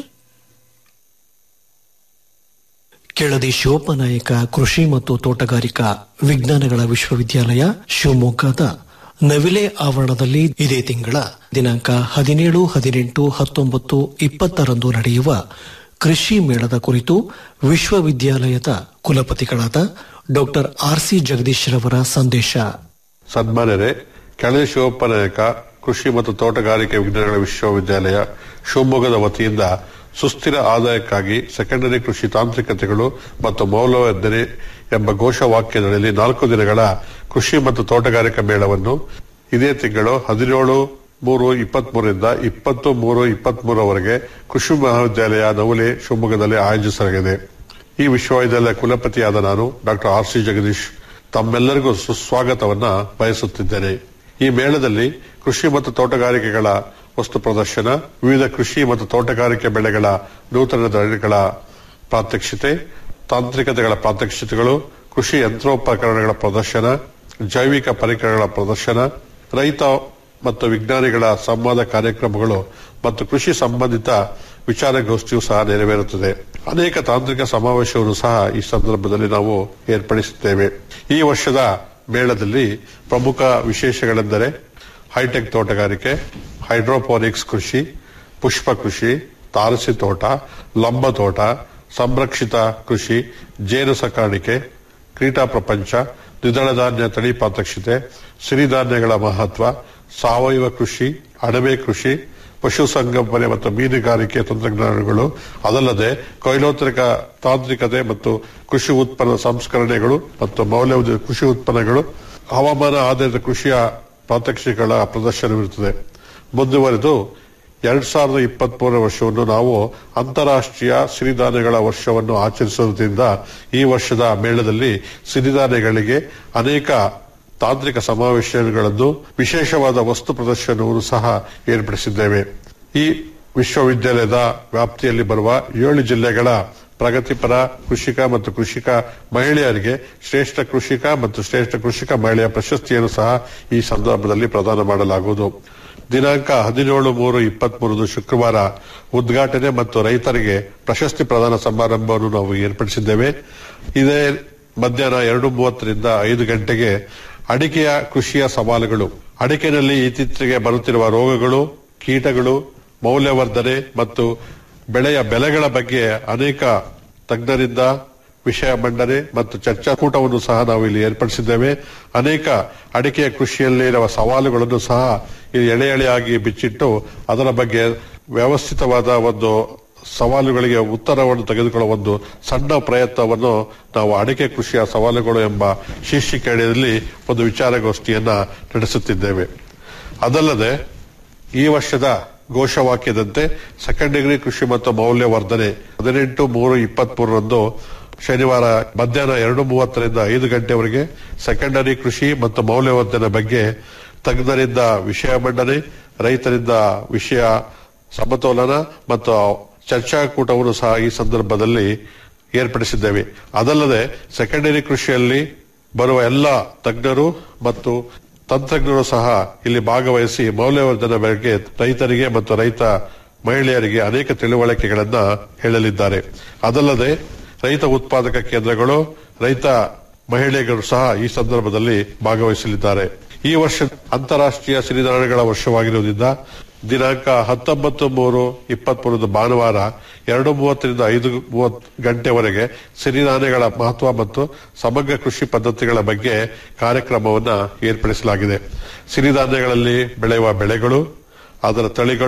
ಕೆಳದಿ ಶಿವಪ್ಪನಾಯಕ ಕೃಷಿ ಮತ್ತು ತೋಟಗಾರಿಕಾ ವಿಜ್ಞಾನಗಳ ವಿಶ್ವವಿದ್ಯಾಲಯ ಶಿವಮೊಗ್ಗದ ನವಿಲೆ ಆವರಣದಲ್ಲಿ ಇದೇ ತಿಂಗಳ ದಿನಾಂಕ ಹದಿನೇಳು ಹದಿನೆಂಟು ಹತ್ತೊಂಬತ್ತು ಇಪ್ಪತ್ತರಂದು ನಡೆಯುವ ಕೃಷಿ ಮೇಳದ ಕುರಿತು ವಿಶ್ವವಿದ್ಯಾಲಯದ ಕುಲಪತಿಗಳಾದ ಡಾಕ್ಟರ್ ಆರ್ ಸಿ ಜಗದೀಶ್ ರವರ ಸಂದೇಶ ಸನ್ಮಾನ್ಯರೇ ಕೆಳದಿ ಶಿವಪ್ಪನಾಯಕ ಕೃಷಿ ಮತ್ತು ತೋಟಗಾರಿಕೆ ವಿಜ್ಞಾನಗಳ ವಿಶ್ವವಿದ್ಯಾಲಯ ಶಿವಮೊಗ್ಗದ ವತಿಯಿಂದ ಸುಸ್ಥಿರ ಆದಾಯಕ್ಕಾಗಿ ಸೆಕೆಂಡರಿ ಕೃಷಿ ತಾಂತ್ರಿಕತೆಗಳು ಮತ್ತು ಮೌಲ್ಯವರ್ಧನೆ ಎಂಬ ಘೋಷವಾಕ್ಯದಲ್ಲಿ ನಾಲ್ಕು ದಿನಗಳ ಕೃಷಿ ಮತ್ತು ತೋಟಗಾರಿಕಾ ಮೇಳವನ್ನು ಇದೇ ತಿಂಗಳು ಹದಿನೇಳು ಮೂರು ಇಪ್ಪತ್ಮೂರರಿಂದ ಇಪ್ಪತ್ತು ಮೂರು ಇಪ್ಪತ್ಮೂರವರೆಗೆ ಕೃಷಿ ಮಹಾವಿದ್ಯಾಲಯ ನವಲೆ ಶಿವಮೊಗ್ಗದಲ್ಲಿ ಆಯೋಜಿಸಲಾಗಿದೆ ಈ ವಿಶ್ವವಿದ್ಯಾಲಯ ಕುಲಪತಿಯಾದ ನಾನು ಡಾಕ್ಟರ್ ಆರ್ ಸಿ ಜಗದೀಶ್ ತಮ್ಮೆಲ್ಲರಿಗೂ ಸುಸ್ವಾಗತವನ್ನ ಬಯಸುತ್ತಿದ್ದೇನೆ ಈ ಮೇಳದಲ್ಲಿ ಕೃಷಿ ಮತ್ತು ತೋಟಗಾರಿಕೆಗಳ ವಸ್ತು ಪ್ರದರ್ಶನ ವಿವಿಧ ಕೃಷಿ ಮತ್ತು ತೋಟಗಾರಿಕೆ ಬೆಳೆಗಳ ನೂತನ ತಳಿಗಳ ಪ್ರಾತ್ಯಕ್ಷಿತೆ ತಾಂತ್ರಿಕತೆಗಳ ಪ್ರಾತ್ಯಕ್ಷಿತೆಗಳು ಕೃಷಿ ಯಂತ್ರೋಪಕರಣಗಳ ಪ್ರದರ್ಶನ ಜೈವಿಕ ಪರಿಕರಗಳ ಪ್ರದರ್ಶನ ರೈತ ಮತ್ತು ವಿಜ್ಞಾನಿಗಳ ಸಂವಾದ ಕಾರ್ಯಕ್ರಮಗಳು ಮತ್ತು ಕೃಷಿ ಸಂಬಂಧಿತ ವಿಚಾರಗೋಷ್ಠಿಯೂ ಸಹ ನೆರವೇರುತ್ತದೆ ಅನೇಕ ತಾಂತ್ರಿಕ ಸಮಾವೇಶವನ್ನು ಸಹ ಈ ಸಂದರ್ಭದಲ್ಲಿ ನಾವು ಏರ್ಪಡಿಸುತ್ತೇವೆ ಈ ವರ್ಷದ ಮೇಳದಲ್ಲಿ ಪ್ರಮುಖ ವಿಶೇಷಗಳೆಂದರೆ ಹೈಟೆಕ್ ತೋಟಗಾರಿಕೆ ಹೈಡ್ರೋಪೋನಿಕ್ಸ್ ಕೃಷಿ ಪುಷ್ಪ ಕೃಷಿ ತಾರಸಿ ತೋಟ ಲಂಬ ತೋಟ ಸಂರಕ್ಷಿತ ಕೃಷಿ ಜೇನು ಸಾಕಾಣಿಕೆ ಕ್ರೀಟಾ ಪ್ರಪಂಚ ದ್ವಿದಳ ಧಾನ್ಯ ತಳಿ ಪ್ರಾತ್ಯಕ್ಷಿತೆ ಸಿರಿಧಾನ್ಯಗಳ ಮಹತ್ವ ಸಾವಯವ ಕೃಷಿ ಅಣಬೆ ಕೃಷಿ ಪಶುಸಂಗೋಪನೆ ಮತ್ತು ಮೀನುಗಾರಿಕೆ ತಂತ್ರಜ್ಞಾನಗಳು ಅದಲ್ಲದೆ ಕೊಯ್ಲೋತ್ತರಿಕ ತಾಂತ್ರಿಕತೆ ಮತ್ತು ಕೃಷಿ ಉತ್ಪನ್ನ ಸಂಸ್ಕರಣೆಗಳು ಮತ್ತು ಮೌಲ್ಯವರ್ಧಿತ ಕೃಷಿ ಉತ್ಪನ್ನಗಳು ಹವಾಮಾನ ಆಧಾರಿತ ಕೃಷಿಯ ಪ್ರಾತ್ಯಕ್ಷಿಕೆಗಳ ಪ್ರದರ್ಶನವಿರುತ್ತದೆ ಮುಂದುವರೆದು ಎರಡ್ ಸಾವಿರದ ಇಪ್ಪತ್ಮೂರನೇ ವರ್ಷವನ್ನು ನಾವು ಅಂತಾರಾಷ್ಟ್ರೀಯ ಸಿರಿಧಾನ್ಯಗಳ ವರ್ಷವನ್ನು ಆಚರಿಸುವುದರಿಂದ ಈ ವರ್ಷದ ಮೇಳದಲ್ಲಿ ಸಿರಿಧಾನ್ಯಗಳಿಗೆ ಅನೇಕ ತಾಂತ್ರಿಕ ಸಮಾವೇಶಗಳನ್ನು ವಿಶೇಷವಾದ ವಸ್ತು ಪ್ರದರ್ಶನವನ್ನು ಸಹ ಏರ್ಪಡಿಸಿದ್ದೇವೆ ಈ ವಿಶ್ವವಿದ್ಯಾಲಯದ ವ್ಯಾಪ್ತಿಯಲ್ಲಿ ಬರುವ ಏಳು ಜಿಲ್ಲೆಗಳ ಪ್ರಗತಿಪರ ಕೃಷಿಕ ಮತ್ತು ಕೃಷಿಕ ಮಹಿಳೆಯರಿಗೆ ಶ್ರೇಷ್ಠ ಕೃಷಿಕ ಮತ್ತು ಶ್ರೇಷ್ಠ ಕೃಷಿಕ ಮಹಿಳೆಯ ಪ್ರಶಸ್ತಿಯನ್ನು ಸಹ ಈ ಸಂದರ್ಭದಲ್ಲಿ ಪ್ರದಾನ ಮಾಡಲಾಗುವುದು ದಿನಾಂಕ ಹದಿನೇಳು ಮೂರು ಇಪ್ಪತ್ಮೂರದು ಶುಕ್ರವಾರ ಉದ್ಘಾಟನೆ ಮತ್ತು ರೈತರಿಗೆ ಪ್ರಶಸ್ತಿ ಪ್ರದಾನ ಸಮಾರಂಭವನ್ನು ನಾವು ಏರ್ಪಡಿಸಿದ್ದೇವೆ ಇದೇ ಮಧ್ಯಾಹ್ನ ಎರಡು ಮೂವತ್ತರಿಂದ ಐದು ಗಂಟೆಗೆ ಅಡಿಕೆಯ ಕೃಷಿಯ ಸವಾಲುಗಳು ಅಡಿಕೆನಲ್ಲಿ ಇತ್ತೀಚೆಗೆ ಬರುತ್ತಿರುವ ರೋಗಗಳು ಕೀಟಗಳು ಮೌಲ್ಯವರ್ಧನೆ ಮತ್ತು ಬೆಳೆಯ ಬೆಲೆಗಳ ಬಗ್ಗೆ ಅನೇಕ ತಜ್ಞರಿಂದ ವಿಷಯ ಮಂಡನೆ ಮತ್ತು ಚರ್ಚಾಕೂಟವನ್ನು ಸಹ ನಾವು ಇಲ್ಲಿ ಏರ್ಪಡಿಸಿದ್ದೇವೆ ಅನೇಕ ಅಡಿಕೆಯ ಕೃಷಿಯಲ್ಲಿರುವ ಸವಾಲುಗಳನ್ನು ಸಹ ಇಲ್ಲಿ ಎಳೆ ಎಳೆಯಾಗಿ ಬಿಚ್ಚಿಟ್ಟು ಅದರ ಬಗ್ಗೆ ವ್ಯವಸ್ಥಿತವಾದ ಒಂದು ಸವಾಲುಗಳಿಗೆ ಉತ್ತರವನ್ನು ತೆಗೆದುಕೊಳ್ಳುವ ಒಂದು ಸಣ್ಣ ಪ್ರಯತ್ನವನ್ನು ನಾವು ಅಡಿಕೆ ಕೃಷಿಯ ಸವಾಲುಗಳು ಎಂಬ ಶೀರ್ಷಿಕೆ ಅಡಿಯಲ್ಲಿ ಒಂದು ವಿಚಾರಗೋಷ್ಠಿಯನ್ನ ನಡೆಸುತ್ತಿದ್ದೇವೆ ಅದಲ್ಲದೆ ಈ ವರ್ಷದ ಘೋಷವಾಕ್ಯದಂತೆ ಸೆಕೆಂಡ್ ಡಿಗ್ರಿ ಕೃಷಿ ಮತ್ತು ಮೌಲ್ಯವರ್ಧನೆ ಹದಿನೆಂಟು ಮೂರು ಇಪ್ಪತ್ಮೂರರಂದು ಶನಿವಾರ ಮಧ್ಯಾಹ್ನ ಎರಡು ಮೂವತ್ತರಿಂದ ಐದು ಗಂಟೆವರೆಗೆ ಸೆಕೆಂಡರಿ ಕೃಷಿ ಮತ್ತು ಮೌಲ್ಯವರ್ಧನೆ ಬಗ್ಗೆ ತಜ್ಞರಿಂದ ವಿಷಯ ಮಂಡನೆ ರೈತರಿಂದ ವಿಷಯ ಸಮತೋಲನ ಮತ್ತು ಚರ್ಚಾಕೂಟವನ್ನು ಸಹ ಈ ಸಂದರ್ಭದಲ್ಲಿ ಏರ್ಪಡಿಸಿದ್ದೇವೆ ಅದಲ್ಲದೆ ಸೆಕೆಂಡರಿ ಕೃಷಿಯಲ್ಲಿ ಬರುವ ಎಲ್ಲ ತಜ್ಞರು ಮತ್ತು ತಂತ್ರಜ್ಞರು ಸಹ ಇಲ್ಲಿ ಭಾಗವಹಿಸಿ ಮೌಲ್ಯವರ್ಧನೆ ಬಗ್ಗೆ ರೈತರಿಗೆ ಮತ್ತು ರೈತ ಮಹಿಳೆಯರಿಗೆ ಅನೇಕ ತಿಳುವಳಿಕೆಗಳನ್ನ ಹೇಳಲಿದ್ದಾರೆ ಅದಲ್ಲದೆ ರೈತ ಉತ್ಪಾದಕ ಕೇಂದ್ರಗಳು ರೈತ ಮಹಿಳೆಯರು ಸಹ ಈ ಸಂದರ್ಭದಲ್ಲಿ ಭಾಗವಹಿಸಲಿದ್ದಾರೆ ಈ ವರ್ಷ ಅಂತಾರಾಷ್ಟ್ರೀಯ ಸಿರಿಧಾನ್ಯಗಳ ವರ್ಷವಾಗಿರುವುದರಿಂದ ದಿನಾಂಕ ಹತ್ತೊಂಬತ್ತು ಮೂರು ಇಪ್ಪತ್ಮೂರದು ಭಾನುವಾರ ಎರಡು ಮೂವತ್ತರಿಂದ ಐದು ಮೂವತ್ತು ಗಂಟೆವರೆಗೆ ಸಿರಿಧಾನ್ಯಗಳ ಮಹತ್ವ ಮತ್ತು ಸಮಗ್ರ ಕೃಷಿ ಪದ್ಧತಿಗಳ ಬಗ್ಗೆ ಕಾರ್ಯಕ್ರಮವನ್ನು ಏರ್ಪಡಿಸಲಾಗಿದೆ ಸಿರಿಧಾನ್ಯಗಳಲ್ಲಿ ಬೆಳೆಯುವ ಬೆಳೆಗಳು ಅದರ ತಳಿಗಳು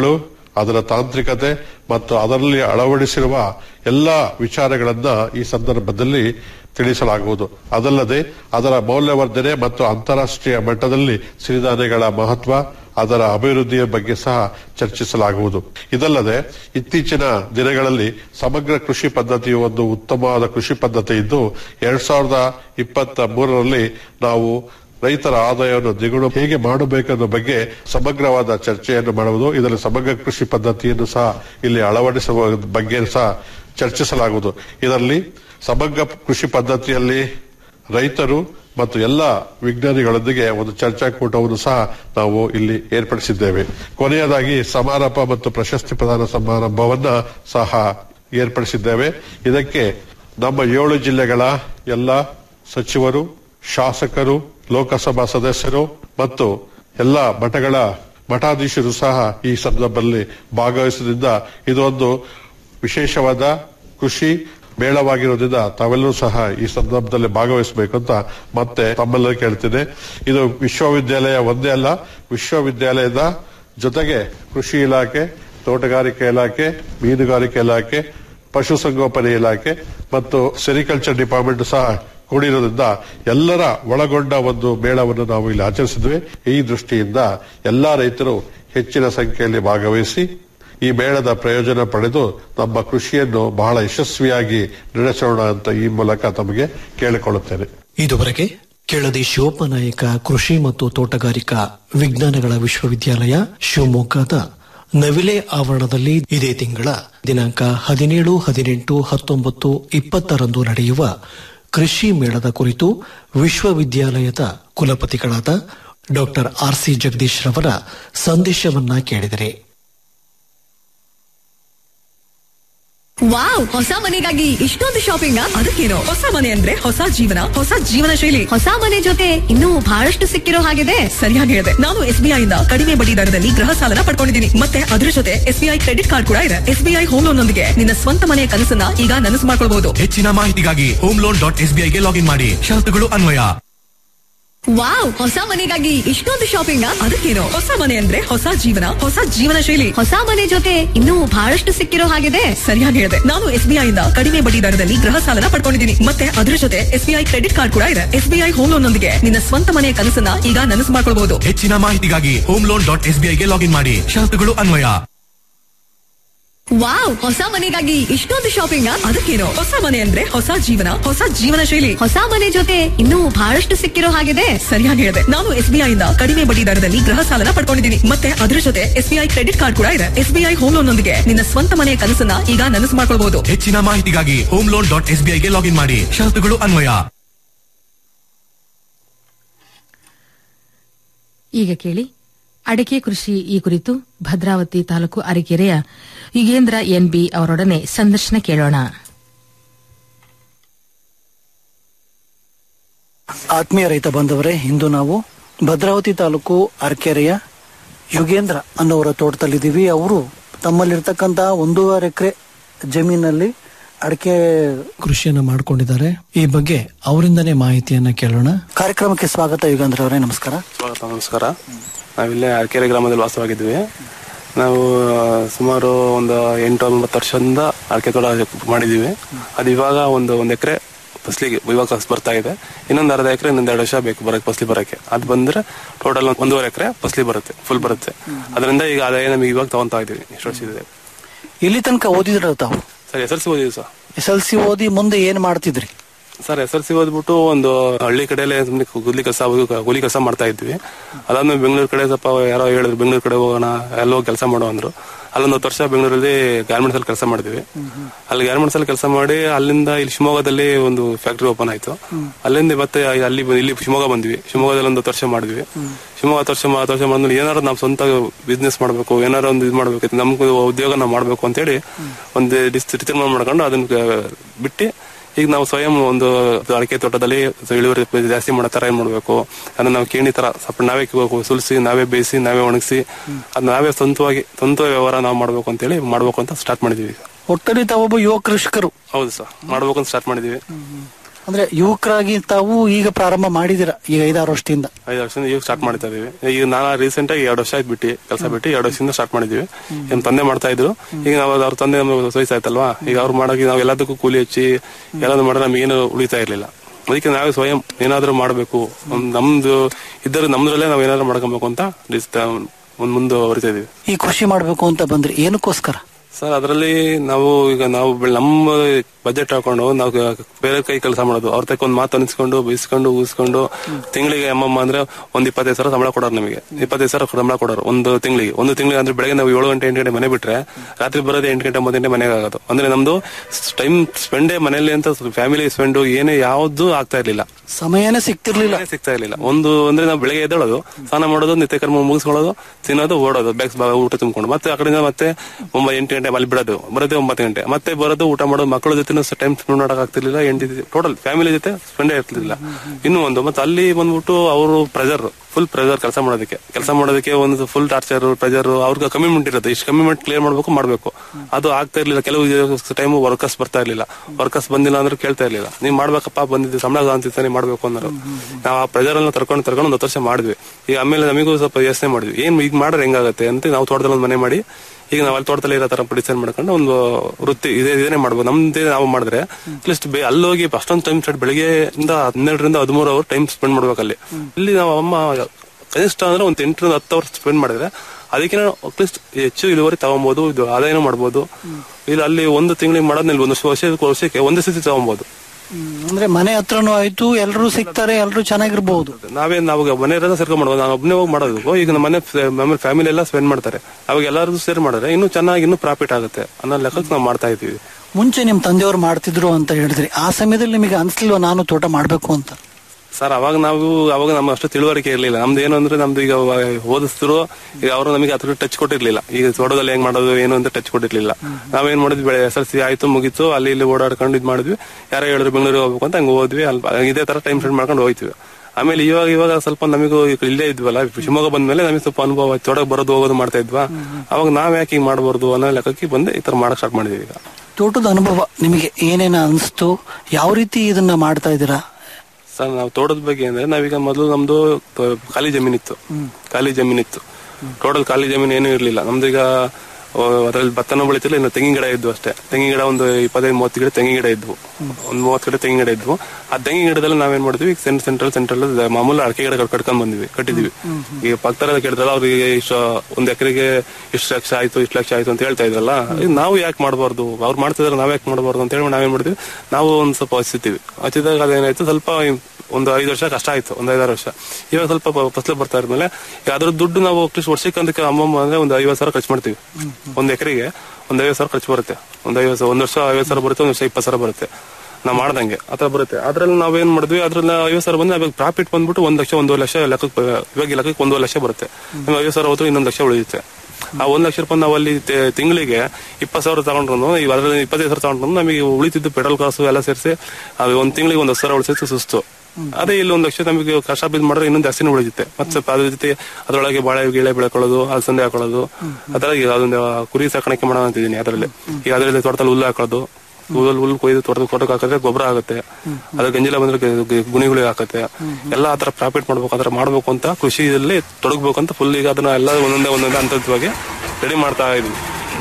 ಅದರ ತಾಂತ್ರಿಕತೆ ಮತ್ತು ಅದರಲ್ಲಿ ಅಳವಡಿಸಿರುವ ಎಲ್ಲ ವಿಚಾರಗಳನ್ನ ಈ ಸಂದರ್ಭದಲ್ಲಿ ತಿಳಿಸಲಾಗುವುದು ಅದಲ್ಲದೆ ಅದರ ಮೌಲ್ಯವರ್ಧನೆ ಮತ್ತು ಅಂತಾರಾಷ್ಟ್ರೀಯ ಮಟ್ಟದಲ್ಲಿ ಸಿರಿಧಾನ್ಯಗಳ ಮಹತ್ವ ಅದರ ಅಭಿವೃದ್ಧಿಯ ಬಗ್ಗೆ ಸಹ ಚರ್ಚಿಸಲಾಗುವುದು ಇದಲ್ಲದೆ ಇತ್ತೀಚಿನ ದಿನಗಳಲ್ಲಿ ಸಮಗ್ರ ಕೃಷಿ ಪದ್ಧತಿಯು ಒಂದು ಉತ್ತಮವಾದ ಕೃಷಿ ಪದ್ಧತಿ ಇದ್ದು ಎರಡ್ ಸಾವಿರದ ಇಪ್ಪತ್ತ ಮೂರರಲ್ಲಿ ನಾವು ರೈತರ ಆದಾಯವನ್ನು ದ್ವಿಗುಣ ಹೇಗೆ ಮಾಡಬೇಕನ್ನೋ ಬಗ್ಗೆ ಸಮಗ್ರವಾದ ಚರ್ಚೆಯನ್ನು ಮಾಡುವುದು ಇದರಲ್ಲಿ ಸಮಗ್ರ ಕೃಷಿ ಪದ್ಧತಿಯನ್ನು ಸಹ ಇಲ್ಲಿ ಅಳವಡಿಸುವ ಬಗ್ಗೆ ಸಹ ಚರ್ಚಿಸಲಾಗುವುದು ಇದರಲ್ಲಿ ಸಮಗ್ರ ಕೃಷಿ ಪದ್ಧತಿಯಲ್ಲಿ ರೈತರು ಮತ್ತು ಎಲ್ಲ ವಿಜ್ಞಾನಿಗಳೊಂದಿಗೆ ಒಂದು ಚರ್ಚಾಕೂಟವನ್ನು ಸಹ ನಾವು ಇಲ್ಲಿ ಏರ್ಪಡಿಸಿದ್ದೇವೆ ಕೊನೆಯದಾಗಿ ಸಮಾರಂಭ ಮತ್ತು ಪ್ರಶಸ್ತಿ ಪ್ರದಾನ ಸಮಾರಂಭವನ್ನ ಸಹ ಏರ್ಪಡಿಸಿದ್ದೇವೆ ಇದಕ್ಕೆ ನಮ್ಮ ಏಳು ಜಿಲ್ಲೆಗಳ ಎಲ್ಲ ಸಚಿವರು ಶಾಸಕರು ಲೋಕಸಭಾ ಸದಸ್ಯರು ಮತ್ತು ಎಲ್ಲ ಮಠಗಳ ಮಠಾಧೀಶರು ಸಹ ಈ ಸಂದರ್ಭದಲ್ಲಿ ಭಾಗವಹಿಸುವುದರಿಂದ ಇದೊಂದು ವಿಶೇಷವಾದ ಕೃಷಿ ಮೇಳವಾಗಿರೋದ್ರಿಂದ ತಾವೆಲ್ಲರೂ ಸಹ ಈ ಸಂದರ್ಭದಲ್ಲಿ ಭಾಗವಹಿಸಬೇಕು ಅಂತ ಮತ್ತೆ ತಮ್ಮೆಲ್ಲರೂ ಕೇಳ್ತೀನಿ ಇದು ವಿಶ್ವವಿದ್ಯಾಲಯ ಒಂದೇ ಅಲ್ಲ ವಿಶ್ವವಿದ್ಯಾಲಯದ ಜೊತೆಗೆ ಕೃಷಿ ಇಲಾಖೆ ತೋಟಗಾರಿಕೆ ಇಲಾಖೆ ಮೀನುಗಾರಿಕೆ ಇಲಾಖೆ ಪಶುಸಂಗೋಪನೆ ಇಲಾಖೆ ಮತ್ತು ಸೆರಿಕಲ್ಚರ್ ಡಿಪಾರ್ಟ್ಮೆಂಟ್ ಸಹ ಕೂಡಿರೋದ್ರಿಂದ ಎಲ್ಲರ ಒಳಗೊಂಡ ಒಂದು ಮೇಳವನ್ನು ನಾವು ಇಲ್ಲಿ ಆಚರಿಸಿದ್ವಿ ಈ ದೃಷ್ಟಿಯಿಂದ ಎಲ್ಲಾ ರೈತರು ಹೆಚ್ಚಿನ ಸಂಖ್ಯೆಯಲ್ಲಿ ಭಾಗವಹಿಸಿ ಈ ಮೇಳದ ಪ್ರಯೋಜನ ಪಡೆದು ನಮ್ಮ ಕೃಷಿಯನ್ನು ಬಹಳ ಯಶಸ್ವಿಯಾಗಿ ನಡೆಸೋಣ ಅಂತ ಈ ಮೂಲಕ ತಮಗೆ ಕೇಳಿಕೊಳ್ಳುತ್ತೇನೆ ಇದುವರೆಗೆ ಕೆಳದಿ ಶಿವಪ್ಪನಾಯಕ ಕೃಷಿ ಮತ್ತು ತೋಟಗಾರಿಕಾ ವಿಜ್ಞಾನಗಳ ವಿಶ್ವವಿದ್ಯಾಲಯ ಶಿವಮೊಗ್ಗದ ನವಿಲೆ ಆವರಣದಲ್ಲಿ ಇದೇ ತಿಂಗಳ ದಿನಾಂಕ ಹದಿನೇಳು ಹದಿನೆಂಟು ಹತ್ತೊಂಬತ್ತು ಇಪ್ಪತ್ತರಂದು ನಡೆಯುವ ಕೃಷಿ ಮೇಳದ ಕುರಿತು ವಿಶ್ವವಿದ್ಯಾಲಯದ ಕುಲಪತಿಗಳಾದ ಡಾಕ್ಟರ್ ಆರ್ ಸಿ ಜಗದೀಶ್ ರವರ ಸಂದೇಶವನ್ನ ಕೇಳಿದರೆ ವಾವ್ ಹೊಸ ಮನೆಗಾಗಿ ಇಷ್ಟೊಂದು ಶಾಪಿಂಗ್ ಅದಕ್ಕೇನು ಹೊಸ ಮನೆ ಅಂದ್ರೆ ಹೊಸ ಜೀವನ ಹೊಸ ಜೀವನ ಶೈಲಿ ಹೊಸ ಮನೆ ಜೊತೆ ಇನ್ನೂ ಬಹಳಷ್ಟು ಸಿಕ್ಕಿರೋ ಹಾಗಿದೆ ಸರಿಯಾಗಿ ಹೇಳಿದೆ ನಾನು ಎಸ್ಬಿಐ ಇಂದ ಕಡಿಮೆ ಬಡ್ಡಿ ದರದಲ್ಲಿ ಗೃಹ ಸಾಲನ ಪಡ್ಕೊಂಡಿದ್ದೀನಿ ಮತ್ತೆ ಅದ್ರ ಜೊತೆ ಎಸ್ಬಿಐ ಕ್ರೆಡಿಟ್ ಕಾರ್ಡ್ ಕೂಡ ಇದೆ ಎಸ್ಬಿಐ ಹೋಮ್ ಲೋನ್ ನೊಂದಿಗೆ ನಿನ್ನ ಸ್ವಂತ ಮನೆಯ ಕನಸನ್ನ ಈಗ ನನಸು ಮಾಡ್ಕೊಳ್ಬಹುದು ಹೆಚ್ಚಿನ ಮಾಹಿತಿಗಾಗಿ ಹೋಮ್ ಲೋನ್ ಡಾಟ್ ಎಸ್ಬಿಐಗೆ ಲಾಗಿನ್ ಮಾಡಿ ಷರತ್ತುಗಳು ಅನ್ವಯ ವಾವ್ ಹೊಸ ಮನೆಗಾಗಿ ಇಷ್ಟೊಂದು ಶಾಪಿಂಗ್ ಅದಕ್ಕೇನು ಹೊಸ ಮನೆ ಅಂದ್ರೆ ಹೊಸ ಜೀವನ ಹೊಸ ಜೀವನ ಶೈಲಿ ಹೊಸ ಮನೆ ಜೊತೆ ಇನ್ನೂ ಬಹಳಷ್ಟು ಸಿಕ್ಕಿರೋ ಹಾಗಿದೆ ಸರಿಯಾಗಿ ಹೇಳಿದೆ ನಾನು ಎಸ್ಬಿಐ ಇಂದ ಕಡಿಮೆ ಬಡ್ಡಿ ದರದಲ್ಲಿ ಗೃಹ ಸಾಲನ ಪಡ್ಕೊಂಡಿದ್ದೀನಿ ಮತ್ತೆ ಅದ್ರ ಜೊತೆ ಎಸ್ಬಿಐ ಕ್ರೆಡಿಟ್ ಕಾರ್ಡ್ ಕೂಡ ಇದೆ ಎಸ್ಬಿಐ ಹೋಮ್ ಲೋನ್ ನೊಂದಿಗೆ ನಿನ್ನ ಸ್ವಂತ ಮನೆಯ ಕನಸನ್ನ ಈಗ ನನಸು ಮಾಡ್ಕೊಳ್ಬಹುದು ಹೆಚ್ಚಿನ ಮಾಹಿತಿಗಾಗಿ ಹೋಮ್ ಲೋನ್ ಡಾಟ್ ಎಸ್ಬಿಐಗೆ ಲಾಗಿನ್ ಮಾಡಿ ಷರತ್ತುಗಳು ಅನ್ವಯ ವಾವ್ ಹೊಸ ಮನೆಗಾಗಿ ಇಷ್ಟೊಂದು ಶಾಪಿಂಗ್ ಅದಕ್ಕೇನು ಹೊಸ ಮನೆ ಅಂದ್ರೆ ಹೊಸ ಜೀವನ ಹೊಸ ಜೀವನ ಶೈಲಿ ಹೊಸ ಮನೆ ಜೊತೆ ಇನ್ನೂ ಬಹಳಷ್ಟು ಸಿಕ್ಕಿರೋ ಹಾಗಿದೆ ಸರಿಯಾಗಿ ಹೇಳಿದೆ ನಾನು ಎಸ್ಬಿಐ ಇಂದ ಕಡಿಮೆ ಬಡ್ಡಿ ದರದಲ್ಲಿ ಗೃಹ ಸಾಲನ ಪಡ್ಕೊಂಡಿದ್ದೀನಿ ಮತ್ತೆ ಅದ್ರ ಜೊತೆ ಎಸ್ಬಿಐ ಕ್ರೆಡಿಟ್ ಕಾರ್ಡ್ ಕೂಡ ಇದೆ ಎಸ್ಬಿಐ ಹೋಮ್ ಲೋನ್ ನೊಂದಿಗೆ ನಿನ್ನ ಸ್ವಂತ ಮನೆಯ ಕನಸನ್ನ ಈಗ ನನಸು ಮಾಡ್ಕೊಳ್ಬಹುದು ಹೆಚ್ಚಿನ ಮಾಹಿತಿಗಾಗಿ ಹೋಮ್ ಲೋನ್ ಡಾಟ್ ಎಸ್ಬಿಐಗೆ ಲಾಗಿನ್ ಮಾಡಿ ಷರತ್ತುಗಳು ಅನ್ವಯ ಈಗ ಕೇಳಿ ಅಡಿಕೆ ಕೃಷಿ ಈ ಕುರಿತು ಭದ್ರಾವತಿ ತಾಲೂಕು ಅರಕೆರೆಯ ಯುಗೇಂದ್ರ ಎನ್ಬಿ ಅವರೊಡನೆ ಸಂದರ್ಶನ ಕೇಳೋಣ ಆತ್ಮೀಯ ರೈತ ಬಾಂಧವರೇ ಇಂದು ನಾವು ಭದ್ರಾವತಿ ತಾಲೂಕು ಅರಕೆರೆಯ ಯುಗೇಂದ್ರ ಅನ್ನೋರ ತೋಟದಲ್ಲಿದ್ದೀವಿ ಅವರು ತಮ್ಮಲ್ಲಿರ್ತಕ್ಕಂತ ಒಂದೂವರೆ ಎಕರೆ ಜಮೀನಲ್ಲಿ ಅಡಿಕೆ ಕೃಷಿಯನ್ನ ಮಾಡಿಕೊಂಡಿದ್ದಾರೆ ಈ ಬಗ್ಗೆ ಅವರಿಂದನೇ ಮಾಹಿತಿಯನ್ನ ಕೇಳೋಣ ಕಾರ್ಯಕ್ರಮಕ್ಕೆ ಸ್ವಾಗತ ಯುಗೇಂದ್ರ ಅವರೇ ನಮಸ್ಕಾರ ಸ್ವಾಗತ ನಮಸ್ಕಾರ ನಾವಿಲ್ಲೇ ಅರಕೆರೆ ಗ್ರಾಮದಲ್ಲಿ ವಾಸವಾಗಿದ್ವಿ ನಾವು ಸುಮಾರು ಒಂದು ಎಂಟು ಒಂಬತ್ತು ವರ್ಷದಿಂದ ಅಡಿಕೆ ತೋಟ ಮಾಡಿದೀವಿ ಅದು ಇವಾಗ ಒಂದು ಒಂದು ಎಕರೆ ಫಸಲಿಗೆ ಇವಾಗ ಬರ್ತಾ ಇದೆ ಇನ್ನೊಂದು ಅರ್ಧ ಎಕರೆ ಇನ್ನೊಂದು ಎರಡು ವರ್ಷ ಬೇಕು ಬರಕ್ಕೆ ಫಸಲಿ ಬರಕ್ಕೆ ಅದು ಬಂದ್ರೆ ಟೋಟಲ್ ಒಂದೂವರೆ ಎಕರೆ ಫಸಲಿ ಬರುತ್ತೆ ಫುಲ್ ಬರುತ್ತೆ ಅದರಿಂದ ಈಗ ಆದಾಯ ನಮಗೆ ಇವಾಗ ತಗೊಂತಾ ಇದೀವಿ ಇಷ್ಟು ವರ್ಷ ಇದೆ ಇಲ್ಲಿ ತನಕ ಓದಿದ್ರ ತಾವು ಸರ್ ಎಸ್ ಎಲ್ ಸಿ ಓದಿದ್ವಿ ಸರ್ ಎಸ್ ಎಲ್ ಸಿ ಓದಿ ಮುಂದೆ ಏನ್ ಮಾಡ್ತಿದ್ರಿ ಸರ್ ಎಸ್ ಎಲ್ ಸಿ ಓದ್ಬಿಟ್ಟು ಒಂದು ಹಳ್ಳಿ ಕಡೆಯಲ್ಲೇ ಸುಮ್ಮನೆ ಕೂಲಿ ಕೆಲಸ ಕೂಲಿ ಕೆಲಸ ಮಾಡ್ತಾ ಇದ್ವಿ ಅದಾದ್ಮೇಲೆ ಬೆಂಗಳೂರು ಕಡೆ ಸ್ವಲ್ಪ ಯಾರೋ ಹೇಳಿದ್ರು ಬೆಂಗಳೂರು ಕಡೆ ಹೋಗೋಣ ಎಲ್ಲೋ ಕೆಲಸ ಮಾಡೋ ಅಂದ್ರು ಅಲ್ಲೊಂದು ಹತ್ತು ವರ್ಷ ಬೆಂಗಳೂರಲ್ಲಿ ಗಾರ್ಮೆಂಟ್ಸ್ ಅಲ್ಲಿ ಕೆಲಸ ಮಾಡಿದ್ವಿ ಅಲ್ಲಿ ಗಾರ್ಮೆಂಟ್ಸ್ ಅಲ್ಲಿ ಕೆಲಸ ಮಾಡಿ ಅಲ್ಲಿಂದ ಇಲ್ಲಿ ಶಿವಮೊಗ್ಗದಲ್ಲಿ ಒಂದು ಫ್ಯಾಕ್ಟ್ರಿ ಓಪನ್ ಆಯ್ತು ಅಲ್ಲಿಂದ ಮತ್ತೆ ಅಲ್ಲಿ ಬಂದ್- ಇಲ್ಲಿ ಶಿವಮೊಗ್ಗ ಬಂದ್ವಿ ಶಿವಮೊಗ್ಗದಲ್ಲಿ ಒಂದು ಹತ್ತು ವರ್ಷ ಮಾಡಿದ್ವಿ ಶಿವಮೊಗ್ಗ ಹತ್ತು ವರ್ಷ ಮಾ- ಹತ್ತು ವರ್ಷ ಮಾಡಿದ್ಮೇಲೆ ಏನಾರು ನಾವು ಸ್ವಂತ ಬಿಸ್ನೆಸ್ ಮಾಡ್ಬೇಕು ಏನಾರು ಒಂದು ಇದು ಮಾಡ್ಬೇಕು ನಮ್ಗೆ ಉದ್ಯೋಗ ನಾವು ಮಾಡ್ಬೇಕು ಅಂತೇಳಿ ಒಂದು ತೀರ್ಮಾನ ಮಾಡ್ಕೊಂಡು ಅದನ್ನ ಬಿಟ್ಟು ಈಗ ನಾವು ಸ್ವಯಂ ಒಂದು ಅಡಿಕೆ ತೋಟದಲ್ಲಿ ಇಳುವರಿ ಜಾಸ್ತಿ ಮಾಡೋ ತರ ಏನ್ ಮಾಡ್ಬೇಕು ಅದನ್ನ ನಾವು ಕೇಣಿ ತರ ಸ್ವಲ್ಪ ನಾವೇ ಕಿ- ಸುಲಿಸಿ ನಾವೇ ಬೇಯಿಸಿ ನಾವೇ ಒಣಗಿಸಿ ಅದ್ ನಾವೇ ಸ್ವಂತವಾಗಿ ಸ್ವಂತ ವ್ಯವಹಾರ ನಾವು ಮಾಡ್ಬೇಕು ಅಂತೇಳಿ ಮಾಡ್ಬೇಕು ಅಂತ ಸ್ಟಾರ್ಟ್ ಮಾಡಿದೀವಿ ಈಗ ಒಟ್ಟಲ್ಲಿ ತಾವೊಬ್ಬ ಯುವ ಕೃಷಿಕರು ಹೌದು ಸರ್ ಮಾಡ್ಬೇಕು ಅಂತ ಸ್ಟಾರ್ಟ್ ಮಾಡಿದೀವಿ ಅಂದ್ರೆ ಯುವಕರಾಗಿ ತಾವು ಈಗ ಪ್ರಾರಂಭ ಮಾಡಿದಿರ ಈಗ ಐದಾರು ವರ್ಷದಿಂದ ಐದು ವರ್ಷದಿಂದ ಈಗ ಸ್ಟಾರ್ಟ್ ಮಾಡ್ತಾ ಇದೀವಿ ಈಗ ನಾನು ರೀಸೆಂಟ್ ಆಗಿ ಎರಡು ವರ್ಷ ಆಯ್ತು ಬಿಟ್ಟು ಕೆಲಸ ಬಿಟ್ಟು ಎರಡು ವರ್ಷದಿಂದ ಸ್ಟಾರ್ಟ್ ಮಾಡಿದೀವಿ ನಮ್ ತಂದೆ ಮಾಡ್ತಾ ಇದ್ರು ಈಗ ನಾವು ಅವ್ರ ತಂದೆ ವಯಸ್ಸಾಯ್ತಲ್ವಾ ಈಗ ಅವ್ರು ಮಾಡೋಕೆ ನಾವು ಎಲ್ಲದಕ್ಕೂ ಕೂಲಿ ಹಚ್ಚಿ ಎಲ್ಲಾದ್ರು ಮಾಡಿದ್ರೆ ನಮ್ಗೆ ಏನು ಉಳಿತಾ ಇರ್ಲಿಲ್ಲ ಅದಕ್ಕೆ ನಾವೇ ಸ್ವಯಂ ಏನಾದ್ರೂ ಮಾಡಬೇಕು ನಮ್ದು ಇದ್ದರೆ ನಮ್ದ್ರಲ್ಲೇ ನಾವ್ ಏನಾದ್ರು ಮಾಡ್ಕೊಬೇಕು ಅಂತ ಒಂದ್ ಮುಂದೆ ಹೊರಿತಾ ಇದೀವಿ ಈ ಕೃಷಿ ಮಾಡ್ಬೇಕು ಅಂತ ಬಂದ್ರಿ ಏನಕ್ಕೋಸ್ಕರ ಸರ್ ಅದರಲ್ಲಿ ನಾವು ಈಗ ನಾವು ಬೆಳ್- ನಮ್ಮ ಬಜೆಟ್ ಹಾಕೊಂಡು ನಾವು ಬೇರೆ ಕೈ ಕೆಲಸ ಮಾಡೋದು ಅವ್ರ ತಕ್ಕ ಒಂದು ಮಾತು ಅನಿಸ್ಕೊಂಡು ಬೈಸ್ಕೊಂಡು ಊಸ್ಕೊಂಡು ತಿಂಗಳಿಗೆ ಅಮ್ಮಮ್ಮ ಅಂದ್ರೆ ಒಂದ್ ಇಪ್ಪತ್ತೈದು ಸಾವಿರ ಸಂಬಳ ಕೊಡೋರು ನಮಗೆ ಇಪ್ಪತ್ತೈದು ಸಾವಿರ ಸಂಬಳ ಕೊಡೋರು ಒಂದು ತಿಂಗಳಿಗೆ ಒಂದು ತಿಂಗಳಿಗೆ ಅಂದ್ರೆ ಬೆಳಗ್ಗೆ ನಾವು ಏಳು ಗಂಟೆ ಎಂಟು ಗಂಟೆ ಮನೆ ಬಿಟ್ರೆ ರಾತ್ರಿ ಬರೋದೇ ಎಂಟು ಗಂಟೆ ಒಂಬತ್ತು ಗಂಟೆ ಮನೆಗೆ ಆಗೋದು ಅಂದ್ರೆ ನಮ್ದು ಟೈಮ್ ಸ್ಪೆಂಡೇ ಮನೇಲಿ ಅಂತ ಫ್ಯಾಮಿಲಿ ಸ್ಪೆಂಡ್ ಏನೇ ಯಾವ್ದು ಆಗ್ತಾ ಇರ್ಲಿಲ್ಲ ಸಮಯನೇ ಸಿಗ್ತಿರ್ಲಿಲ್ಲ ಸಮಯ ಸಿಗ್ತಾ ಇರ್ಲಿಲ್ಲ ಒಂದು ಅಂದ್ರೆ ನಾವು ಬೆಳಗ್ಗೆ ಎದ್ದೇಳೋದು ಸ್ನಾನ ಮಾಡೋದು ನಿತ್ಯ ಕರ್ಮ ಮುಗಿಸ್ಕೊಳ್ಳೋದು ತಿನ್ನೋದು ಓಡೋದು ಬ್ಯಾಗ್ಸ್ ಊಟ ತುಂಬಿಕೊಂಡು ಮತ್ತೆ ಆ ಕಡೆಯಿಂದ ಮತ್ತೆ ಒಂಬತ್ತು ಎಂಟು ಗಂಟೆ ಅಲ್ಲಿ ಬಿಡೋದು ಬರೋದೇ ಒಂಬತ್ತು ಗಂಟೆ ಮತ್ತೆ ಬರೋದು ಊಟ ಮಾಡೋದು ಮಕ್ಕಳ ಜೊತೆ ಟೈಮ್ ಸ್ಪೆಂಡ್ ಮಾಡಕ್ ಆಗ್ತಿರ್ಲಿಲ್ಲ ಎಂಟಿ ಟೋಟಲ್ ಫ್ಯಾಮಿಲಿ ಜೊತೆ ಸ್ಪೆಂಡೇ ಇರ್ತಿರ್ಲಿಲ್ಲ ಇನ್ನು ಒಂದು ಮತ್ತೆ ಅಲ್ಲಿ ಬಂದ್ಬಿಟ್ಟು ಅವರು ಪ್ರೆಜರ್ ಫುಲ್ ಪ್ರೆಜರ್ ಕೆಲಸ ಮಾಡೋದಕ್ಕೆ ಕೆಲಸ ಮಾಡೋದಕ್ಕೆ ಒಂದು ಫುಲ್ ಟಾರ್ಚರ್ ಪ್ರೆಜರ್ ಅವ್ರಿಗೆ ಕಮಿಟ್ಮೆಂಟ್ ಇರುತ್ತೆ ಇಷ್ಟು ಕಮಿಟ್ಮೆಂಟ್ ಕ್ಲಿಯರ್ ಮಾಡ್ಬೇಕು ಮಾಡ್ಬೇಕು ಅದು ಆಗ್ತಾ ಇರ್ಲಿಲ್ಲ ಕೆಲವು ಟೈಮ್ ವರ್ಕರ್ಸ್ ಬರ್ತಾ ಇರ್ಲಿಲ್ಲ ವರ್ಕರ್ಸ್ ಬಂದಿಲ್ಲ ಅಂದ್ರೆ ಕೇಳ್ತಾ ಇರ್ಲಿಲ್ಲ ನೀವ್ ಮಾಡ್ಬೇಕಪ್ಪ ಬಂದಿದ್ದು ಸಂಬಳ ಅಂತಿರ್ತಾನೆ ಮಾಡ್ಬೇಕು ಅನ್ನೋರು ನಾವು ಆ ಪ್ರೆಜರ್ ಅನ್ನ ತರ್ಕೊಂಡು ತರ್ಕೊಂಡು ಒಂದು ಹತ್ತು ವರ್ಷ ಮಾಡಿದ್ವಿ ಈಗ ಆಮೇಲೆ ನಮಗೂ ಸ್ವಲ್ಪ ಯೋಚನೆ ಮಾಡಿದ್ವಿ ಏನ್ ಈಗ ಮಾಡಿದ್ರೆ ಹೆಂಗಾಗತ್ತೆ ಅಂತ ನಾವು ತೋಟದಲ್ಲಿ ಒಂದು ಮನೆ ಮಾಡಿ ಈಗ ನಾವು ಅಲ್ಲಿ ತೋಟದಲ್ಲಿ ಇರೋ ತರ ಡಿಸೈನ್ ಮಾಡ್ಕೊಂಡು ಒಂದು ವೃತ್ತಿ ಇದೇ ಇದೇನೆ ಮಾಡ್ಬೋದು ನಮ್ದೇ ನಾವು ಮಾಡಿದ್ರೆ ಅಟ್ಲೀಸ್ಟ್ ಅಲ್ಲಿ ಹೋಗಿ ಅಷ್ಟೊಂದು ಟೈಮ್ ಸ್ಟಾರ್ಟ್ ಬೆಳಿಗ್ಗೆಯಿಂದ ಹನ್ನೆರಡರಿಂದ ಹದಿಮೂರು ಅವರ್ ಟೈಮ್ ಸ್ಪೆಂಡ್ ಮಾಡ್ಬೇಕು ಅಲ್ಲಿ ಇಲ್ಲಿ ನಾವು ಅಮ್ಮ ಕನಿಷ್ಠ ಅಂದ್ರೆ ಒಂದು ಎಂಟರಿಂದ ಹತ್ತು ಅವರ್ ಸ್ಪೆಂಡ್ ಮಾಡಿದ್ರೆ ಅದಕ್ಕೆ ಅಟ್ಲೀಸ್ಟ್ ಹೆಚ್ಚು ಇಳುವರಿ ತಗೊಬಹುದು ಇದು ಆದಾಯನೂ ಮಾಡ್ಬೋದು ಇಲ್ಲ ಅಲ್ಲಿ ಒಂದು ತಿಂಗಳಿಗೆ ಮಾಡೋದ್ನಲ್ಲಿ ಒಂದು ವರ್ಷ ವರ್ಷಕ್ಕೆ ಒಂದು ಸ್ಥಿತಿ ತಗೊಬಹುದು ಅಂದ್ರೆ ಮನೆ ಹತ್ರನೂ ಆಯ್ತು ಎಲ್ಲರೂ ಸಿಗ್ತಾರೆ ಎಲ್ಲರೂ ಚೆನ್ನಾಗಿರ್ಬಹುದು ನಾವೇ ನಾವು ಮನೆ ಇರೋದ ಸೇರ್ಕೊಂಡ್ ಮಾಡ್ಬೋದು ನಾನು ಒಬ್ಬನೇ ಹೋಗಿ ಮಾಡೋದು ಈಗ ನಮ್ಮ ಮನೆ ಆಮೇಲೆ ಫ್ಯಾಮಿಲಿ ಎಲ್ಲ ಸ್ಪೆಂಡ್ ಮಾಡ್ತಾರೆ ಅವಾಗ ಎಲ್ಲರೂ ಸೇರಿ ಮಾಡಿದ್ರೆ ಇನ್ನೂ ಚೆನ್ನಾಗಿ ಇನ್ನೂ ಪ್ರಾಫಿಟ್ ಆಗುತ್ತೆ ಅನ್ನೋ ಲೆಕ್ಕಕ್ಕೆ ನಾವು ಮಾಡ್ತಾ ಇದೀವಿ ಮುಂಚೆ ನಿಮ್ ತಂದೆಯವರು ಮಾಡ್ತಿದ್ರು ಅಂತ ಹೇಳಿದ್ರಿ ಆ ಸಮಯದಲ್ಲಿ ನಿಮಗೆ ಅನ್ಸ್ಲಿಲ್ವಾ ನಾನು ತೋಟ ಮಾಡ್ಬೇಕು ಅಂತ ಸರ್ ಅವಾಗ ನಾವು ಅವಾಗ ನಮ್ಮ ಅಷ್ಟು ತಿಳುವಳಿಕೆ ಇರಲಿಲ್ಲ ನಮ್ದು ಏನು ಅಂದ್ರೆ ನಮ್ದು ಈಗ ಓದಿಸಿದ್ರು ಈಗ ಅವರು ನಮಗೆ ಅದ್ರ ಟಚ್ ಕೊಟ್ಟಿರ್ಲಿಲ್ಲ ಈಗ ತೋಟದಲ್ಲಿ ಹೆಂಗ್ ಮಾಡೋದು ಏನು ಅಂತ ಟಚ್ ಕೊಟ್ಟಿರ್ಲಿಲ್ಲ ನಾವೇನ್ ಮಾಡಿದ್ವಿ ಬೆಳೆ ಎಸ್ ಎಲ್ ಸಿ ಆಯ್ತು ಮುಗೀತು ಅಲ್ಲಿ ಇಲ್ಲಿ ಓಡಾಡ್ಕೊಂಡು ಇದ್ ಮಾಡಿದ್ವಿ ಯಾರೋ ಹೇಳಿದ್ರು ಬೆಂಗಳೂರಿಗೆ ಹೋಗ್ಬೇಕು ಅಂತ ಹಂಗ ಹೋದ್ವಿ ಅಲ್ಲಿ ಇದೇ ತರ ಟೈಮ್ ಸ್ಪೆಂಡ್ ಮಾಡ್ಕೊಂಡು ಹೋಯ್ತಿವಿ ಆಮೇಲೆ ಇವಾಗ ಇವಾಗ ಸ್ವಲ್ಪ ನಮಗೂ ಈಗ ಇಲ್ಲೇ ಇದ್ವಲ್ಲ ಶಿವಮೊಗ್ಗ ಬಂದ್ಮೇಲೆ ನಮಗೆ ಸ್ವಲ್ಪ ಅನುಭವ ಆಯ್ತು ತೋಟಕ್ಕೆ ಬರೋದು ಹೋಗೋದು ಮಾಡ್ತಾ ಇದ್ವಾ ಅವಾಗ ನಾವ್ ಯಾಕೆ ಹಿಂಗ್ ಮಾಡಬಾರ್ದು ಅನ್ನೋ ಲೆಕ್ಕಕ್ಕೆ ಬಂದು ಈ ತರ ಮಾಡಕ್ ಸ್ಟಾರ್ಟ್ ಮಾಡಿದೀವಿ ಈಗ ತೋಟದ ಅನುಭವ ನಿಮಗೆ ಏನೇನ ಅನಿಸ್ತು ಯಾವ ರೀತಿ ಇದನ್ನ ಮಾಡ್ತಾ ಇದ್ದೀರಾ ಸರ್ ನಾವು ತೋಟದ ಬಗ್ಗೆ ಅಂದ್ರೆ ನಾವೀಗ ಮೊದಲು ನಮ್ದು ತ- ಖಾಲಿ ಜಮೀನಿತ್ತು ಖಾಲಿ ಜಮೀನಿತ್ತು ಟೋಟಲ್ ಖಾಲಿ ಜಮೀನು ಏನೂ ಇರ್ಲಿಲ್ಲ ನಮ್ದು ಈಗ ಅದ್ರಲ್ಲಿ ಭತ್ತನ ಬೆಳಿತಿಲ್ಲ ಇನ್ನು ತೆಂಗಿನ ಗಿಡ ಇದ್ವು ಅಷ್ಟೇ ತೆಂಗಿನ ಗಿಡ ಒಂದು ಇಪ್ಪತ್ತೈದು ಮೂವತ್ತು ಗಿಡ ತೆಂಗಿನ ಗಿಡ ಇದ್ವು ಒಂದು ಮೂವತ್ತು ಗಿಡ ತೆಂಗಿನ ಗಿಡ ಇದ್ವು ಆ ತೆಂಗಿನ ಗಿಡದಲ್ಲಿ ನಾವೇನ್ ಮಾಡಿದ್ವಿ ಸೆಂಟ್ ಸೆಂಟ್ರಲ್ ಸೆಂಟ್ರಲ್ ಮಾಮೂಲು ಅಡಕೆ ಗಿಡ ಕಟ್ಕೊಂಡ್ ಬಂದ್ವಿ ಕಟ್ಟಿದ್ವಿ ಈಗ ಪಕ್ಕದ ಕೇಳಿದ್ರಲ್ಲ ಅವ್ರಿಗೆ ಇಷ್ಟು ಒಂದ್ ಎಕರೆಗೆ ಇಷ್ಟು ಲಕ್ಷ ಆಯ್ತು ಇಷ್ಟು ಲಕ್ಷ ಆಯ್ತು ಅಂತ ಹೇಳ್ತಾ ಇದ್ರಲ್ಲ ಈಗ ನಾವು ಯಾಕೆ ಮಾಡಬಾರ್ದು ಅವ್ರು ಮಾಡ್ತಿದ್ರೆ ನಾವ್ ಯಾಕೆ ಮಾಡಬಾರ್ದು ಅಂತ ಹೇಳಿ ನಾವೇನ್ ಮಾಡಿದ್ವಿ ನಾವು ಒಂದ್ ಸ್ವಲ್ಪ ಹಚ್ಚಿತೀವಿ ಹಚ್ಚಿದಾಗ ಅದೇನಾಯ್ತು ಸ್ವಲ್ಪ ಒಂದು ಐದು ವರ್ಷ ಕಷ್ಟ ಆಯ್ತು ಒಂದ್ ಐದಾರು ವರ್ಷ ಇವಾಗ ಸ್ವಲ್ಪ ಪ- ಫಸಲು ಬರ್ತಾ ಇದ್ಮೇಲೆ ಈಗ ಅದ್ರ ದುಡ್ಡು ನಾವು ಅಟ್ಲೀಸ್ಟ್ ವರ್ಷಕ್ಕೆ ಅದಕ್ಕೆ ಅಮ್ಮಮ್ಮ ಅಂದ್ರೆ ಒಂದು ಐವತ್ತು ಸಾವಿರ ಖರ್ಚು ಮಾಡ್ತೀವಿ ಒಂದ್ ಎಕರೆಗೆ ಒಂದ್ ಐವತ್ತು ಸಾವಿರ ಖರ್ಚು ಬರುತ್ತೆ ಒಂದ್ ಐವತ್ತು ಒಂದ್ ವರ್ಷ ಐವತ್ತು ಸಾವಿರ ಬರುತ್ತೆ ಒಂದ್ ವರ್ಷ ಇಪ್ಪತ್ತು ಸಾವಿರ ಬರುತ್ತೆ ನಾವು ಮಾಡ್ದಂಗೆ ಆತರ ಬರುತ್ತೆ ಅದ್ರಲ್ಲಿ ನಾವೇನ್ ಮಾಡಿದ್ವಿ ಅದ್ರಲ್ಲಿ ಐವತ್ತು ಸಾವಿರ ಬಂದ್ರೆ ಅವಾಗ ಪ್ರಾಫಿಟ್ ಬಂದ್ಬಿಟ್ಟು ಒಂದ್ ಲಕ್ಷ ಒಂದೂವರೆ ಲಕ್ಷ ಲೆಕ್ಕಕ್ಕೆ ಬ- ಇವಾಗ ಈ ಲೆಕ್ಕಕ್ಕೆ ಒಂದೂವರೆ ಲಕ್ಷ ಬರುತ್ತೆ ನಮ್ಗೆ ಐವತ್ತು ಸಾವಿರ ಹೋದ್ರೆ ಇನ್ನೊಂದು ಲಕ್ಷ ಉಳಿಯುತ್ತೆ ಆ ಒಂದ್ ಲಕ್ಷ ರೂಪಾಯಿ ನಾವು ಅಲ್ಲಿ ತೆ- ತಿಂಗಳಿಗೆ ಇಪ್ಪತ್ತು ಸಾವಿರ ತಗೊಂಡ್ರು ಈಗ ಅದ್ರಲ್ಲಿ ಇಪ್ಪತ್ತೈದು ಸಾವಿರ ತಗೊಂಡ್ರು ನಮಗೆ ಉಳಿತಿದ್ದು ಪೆಟ್ರೋಲ್ ಕಾಸು ಎಲ್ಲ ಸೇರಿಸಿ ಅದು ಒಂದ್ ತಿಂಗಳಿಗೆ ಒಂದ್ ಹತ್ತು ಸಾವಿರ ಉಳಿಸಿತ್ತು ಸುಸ್ತು ಅದೇ ಇಲ್ಲಿ ಒಂದ್ ಲಕ್ಷ ನಮಗೆ ಕಷ್ಟ ಬಿದ್ದು ಮಾಡಿದ್ರೆ ಇನ್ನೊಂದು ಜಾಸ್ತಿನೇ ಉಳಿಯುತ್ತೆ ಮತ್ತೆ ಸ್ವಲ್ಪ ಅದ್ರ ಜೊತೆ ಅದ್ರೊಳಗೆ ಬಾಳೆ ಗಿಳೆ ಬೆಳ್ಕೊಳ್ಳೋದು ಅಲಸಂದೆ ಹಾಕೊಳ್ಳೋದು ಅದರ ಈಗ ಅದೊಂದು ಕುರಿ ಸಾಕಾಣಿಕೆ ಮಾಡೋಣ ಅಂತಿದ್ದೀನಿ ಅದರಲ್ಲಿ ಈಗ ಅದರಲ್ಲಿ ತೋಟದಲ್ಲಿ ಹುಲ್ಲು ಹಾಕೋದು ಹುಲ್ಲು ಹುಲ್ಲು ಕೊಯ್ದು ತೋಟದ ತೋಟಕ್ಕೆ ಹಾಕಿದ್ರೆ ಗೊಬ್ಬರ ಆಗುತ್ತೆ ಅದ್ರ ಗಂಜಿಲ ಬಂದ್ರೆ ಗ- ಗ- ಗುಣಿಗಳಿಗೆ ಹಾಕತ್ತೆ ಎಲ್ಲ ಆತರ ಪ್ರಾಫಿಟ್ ಮಾಡ್ಬೇಕು ಆತರ ಮಾಡ್ಬೇಕು ಅಂತ ಕೃಷಿಯಲ್ಲಿ ತೊಡಗ್ಬೇಕು ಅಂತ ಫುಲ್ ಈಗ ಅದನ್ನ ಎಲ್ಲ ಒಂದೊಂದೇ ಒಂದೊಂದೇ ಹಂತವಾಗಿ ರೆಡಿ ಮಾಡ್ತಾ ಇದೀವಿ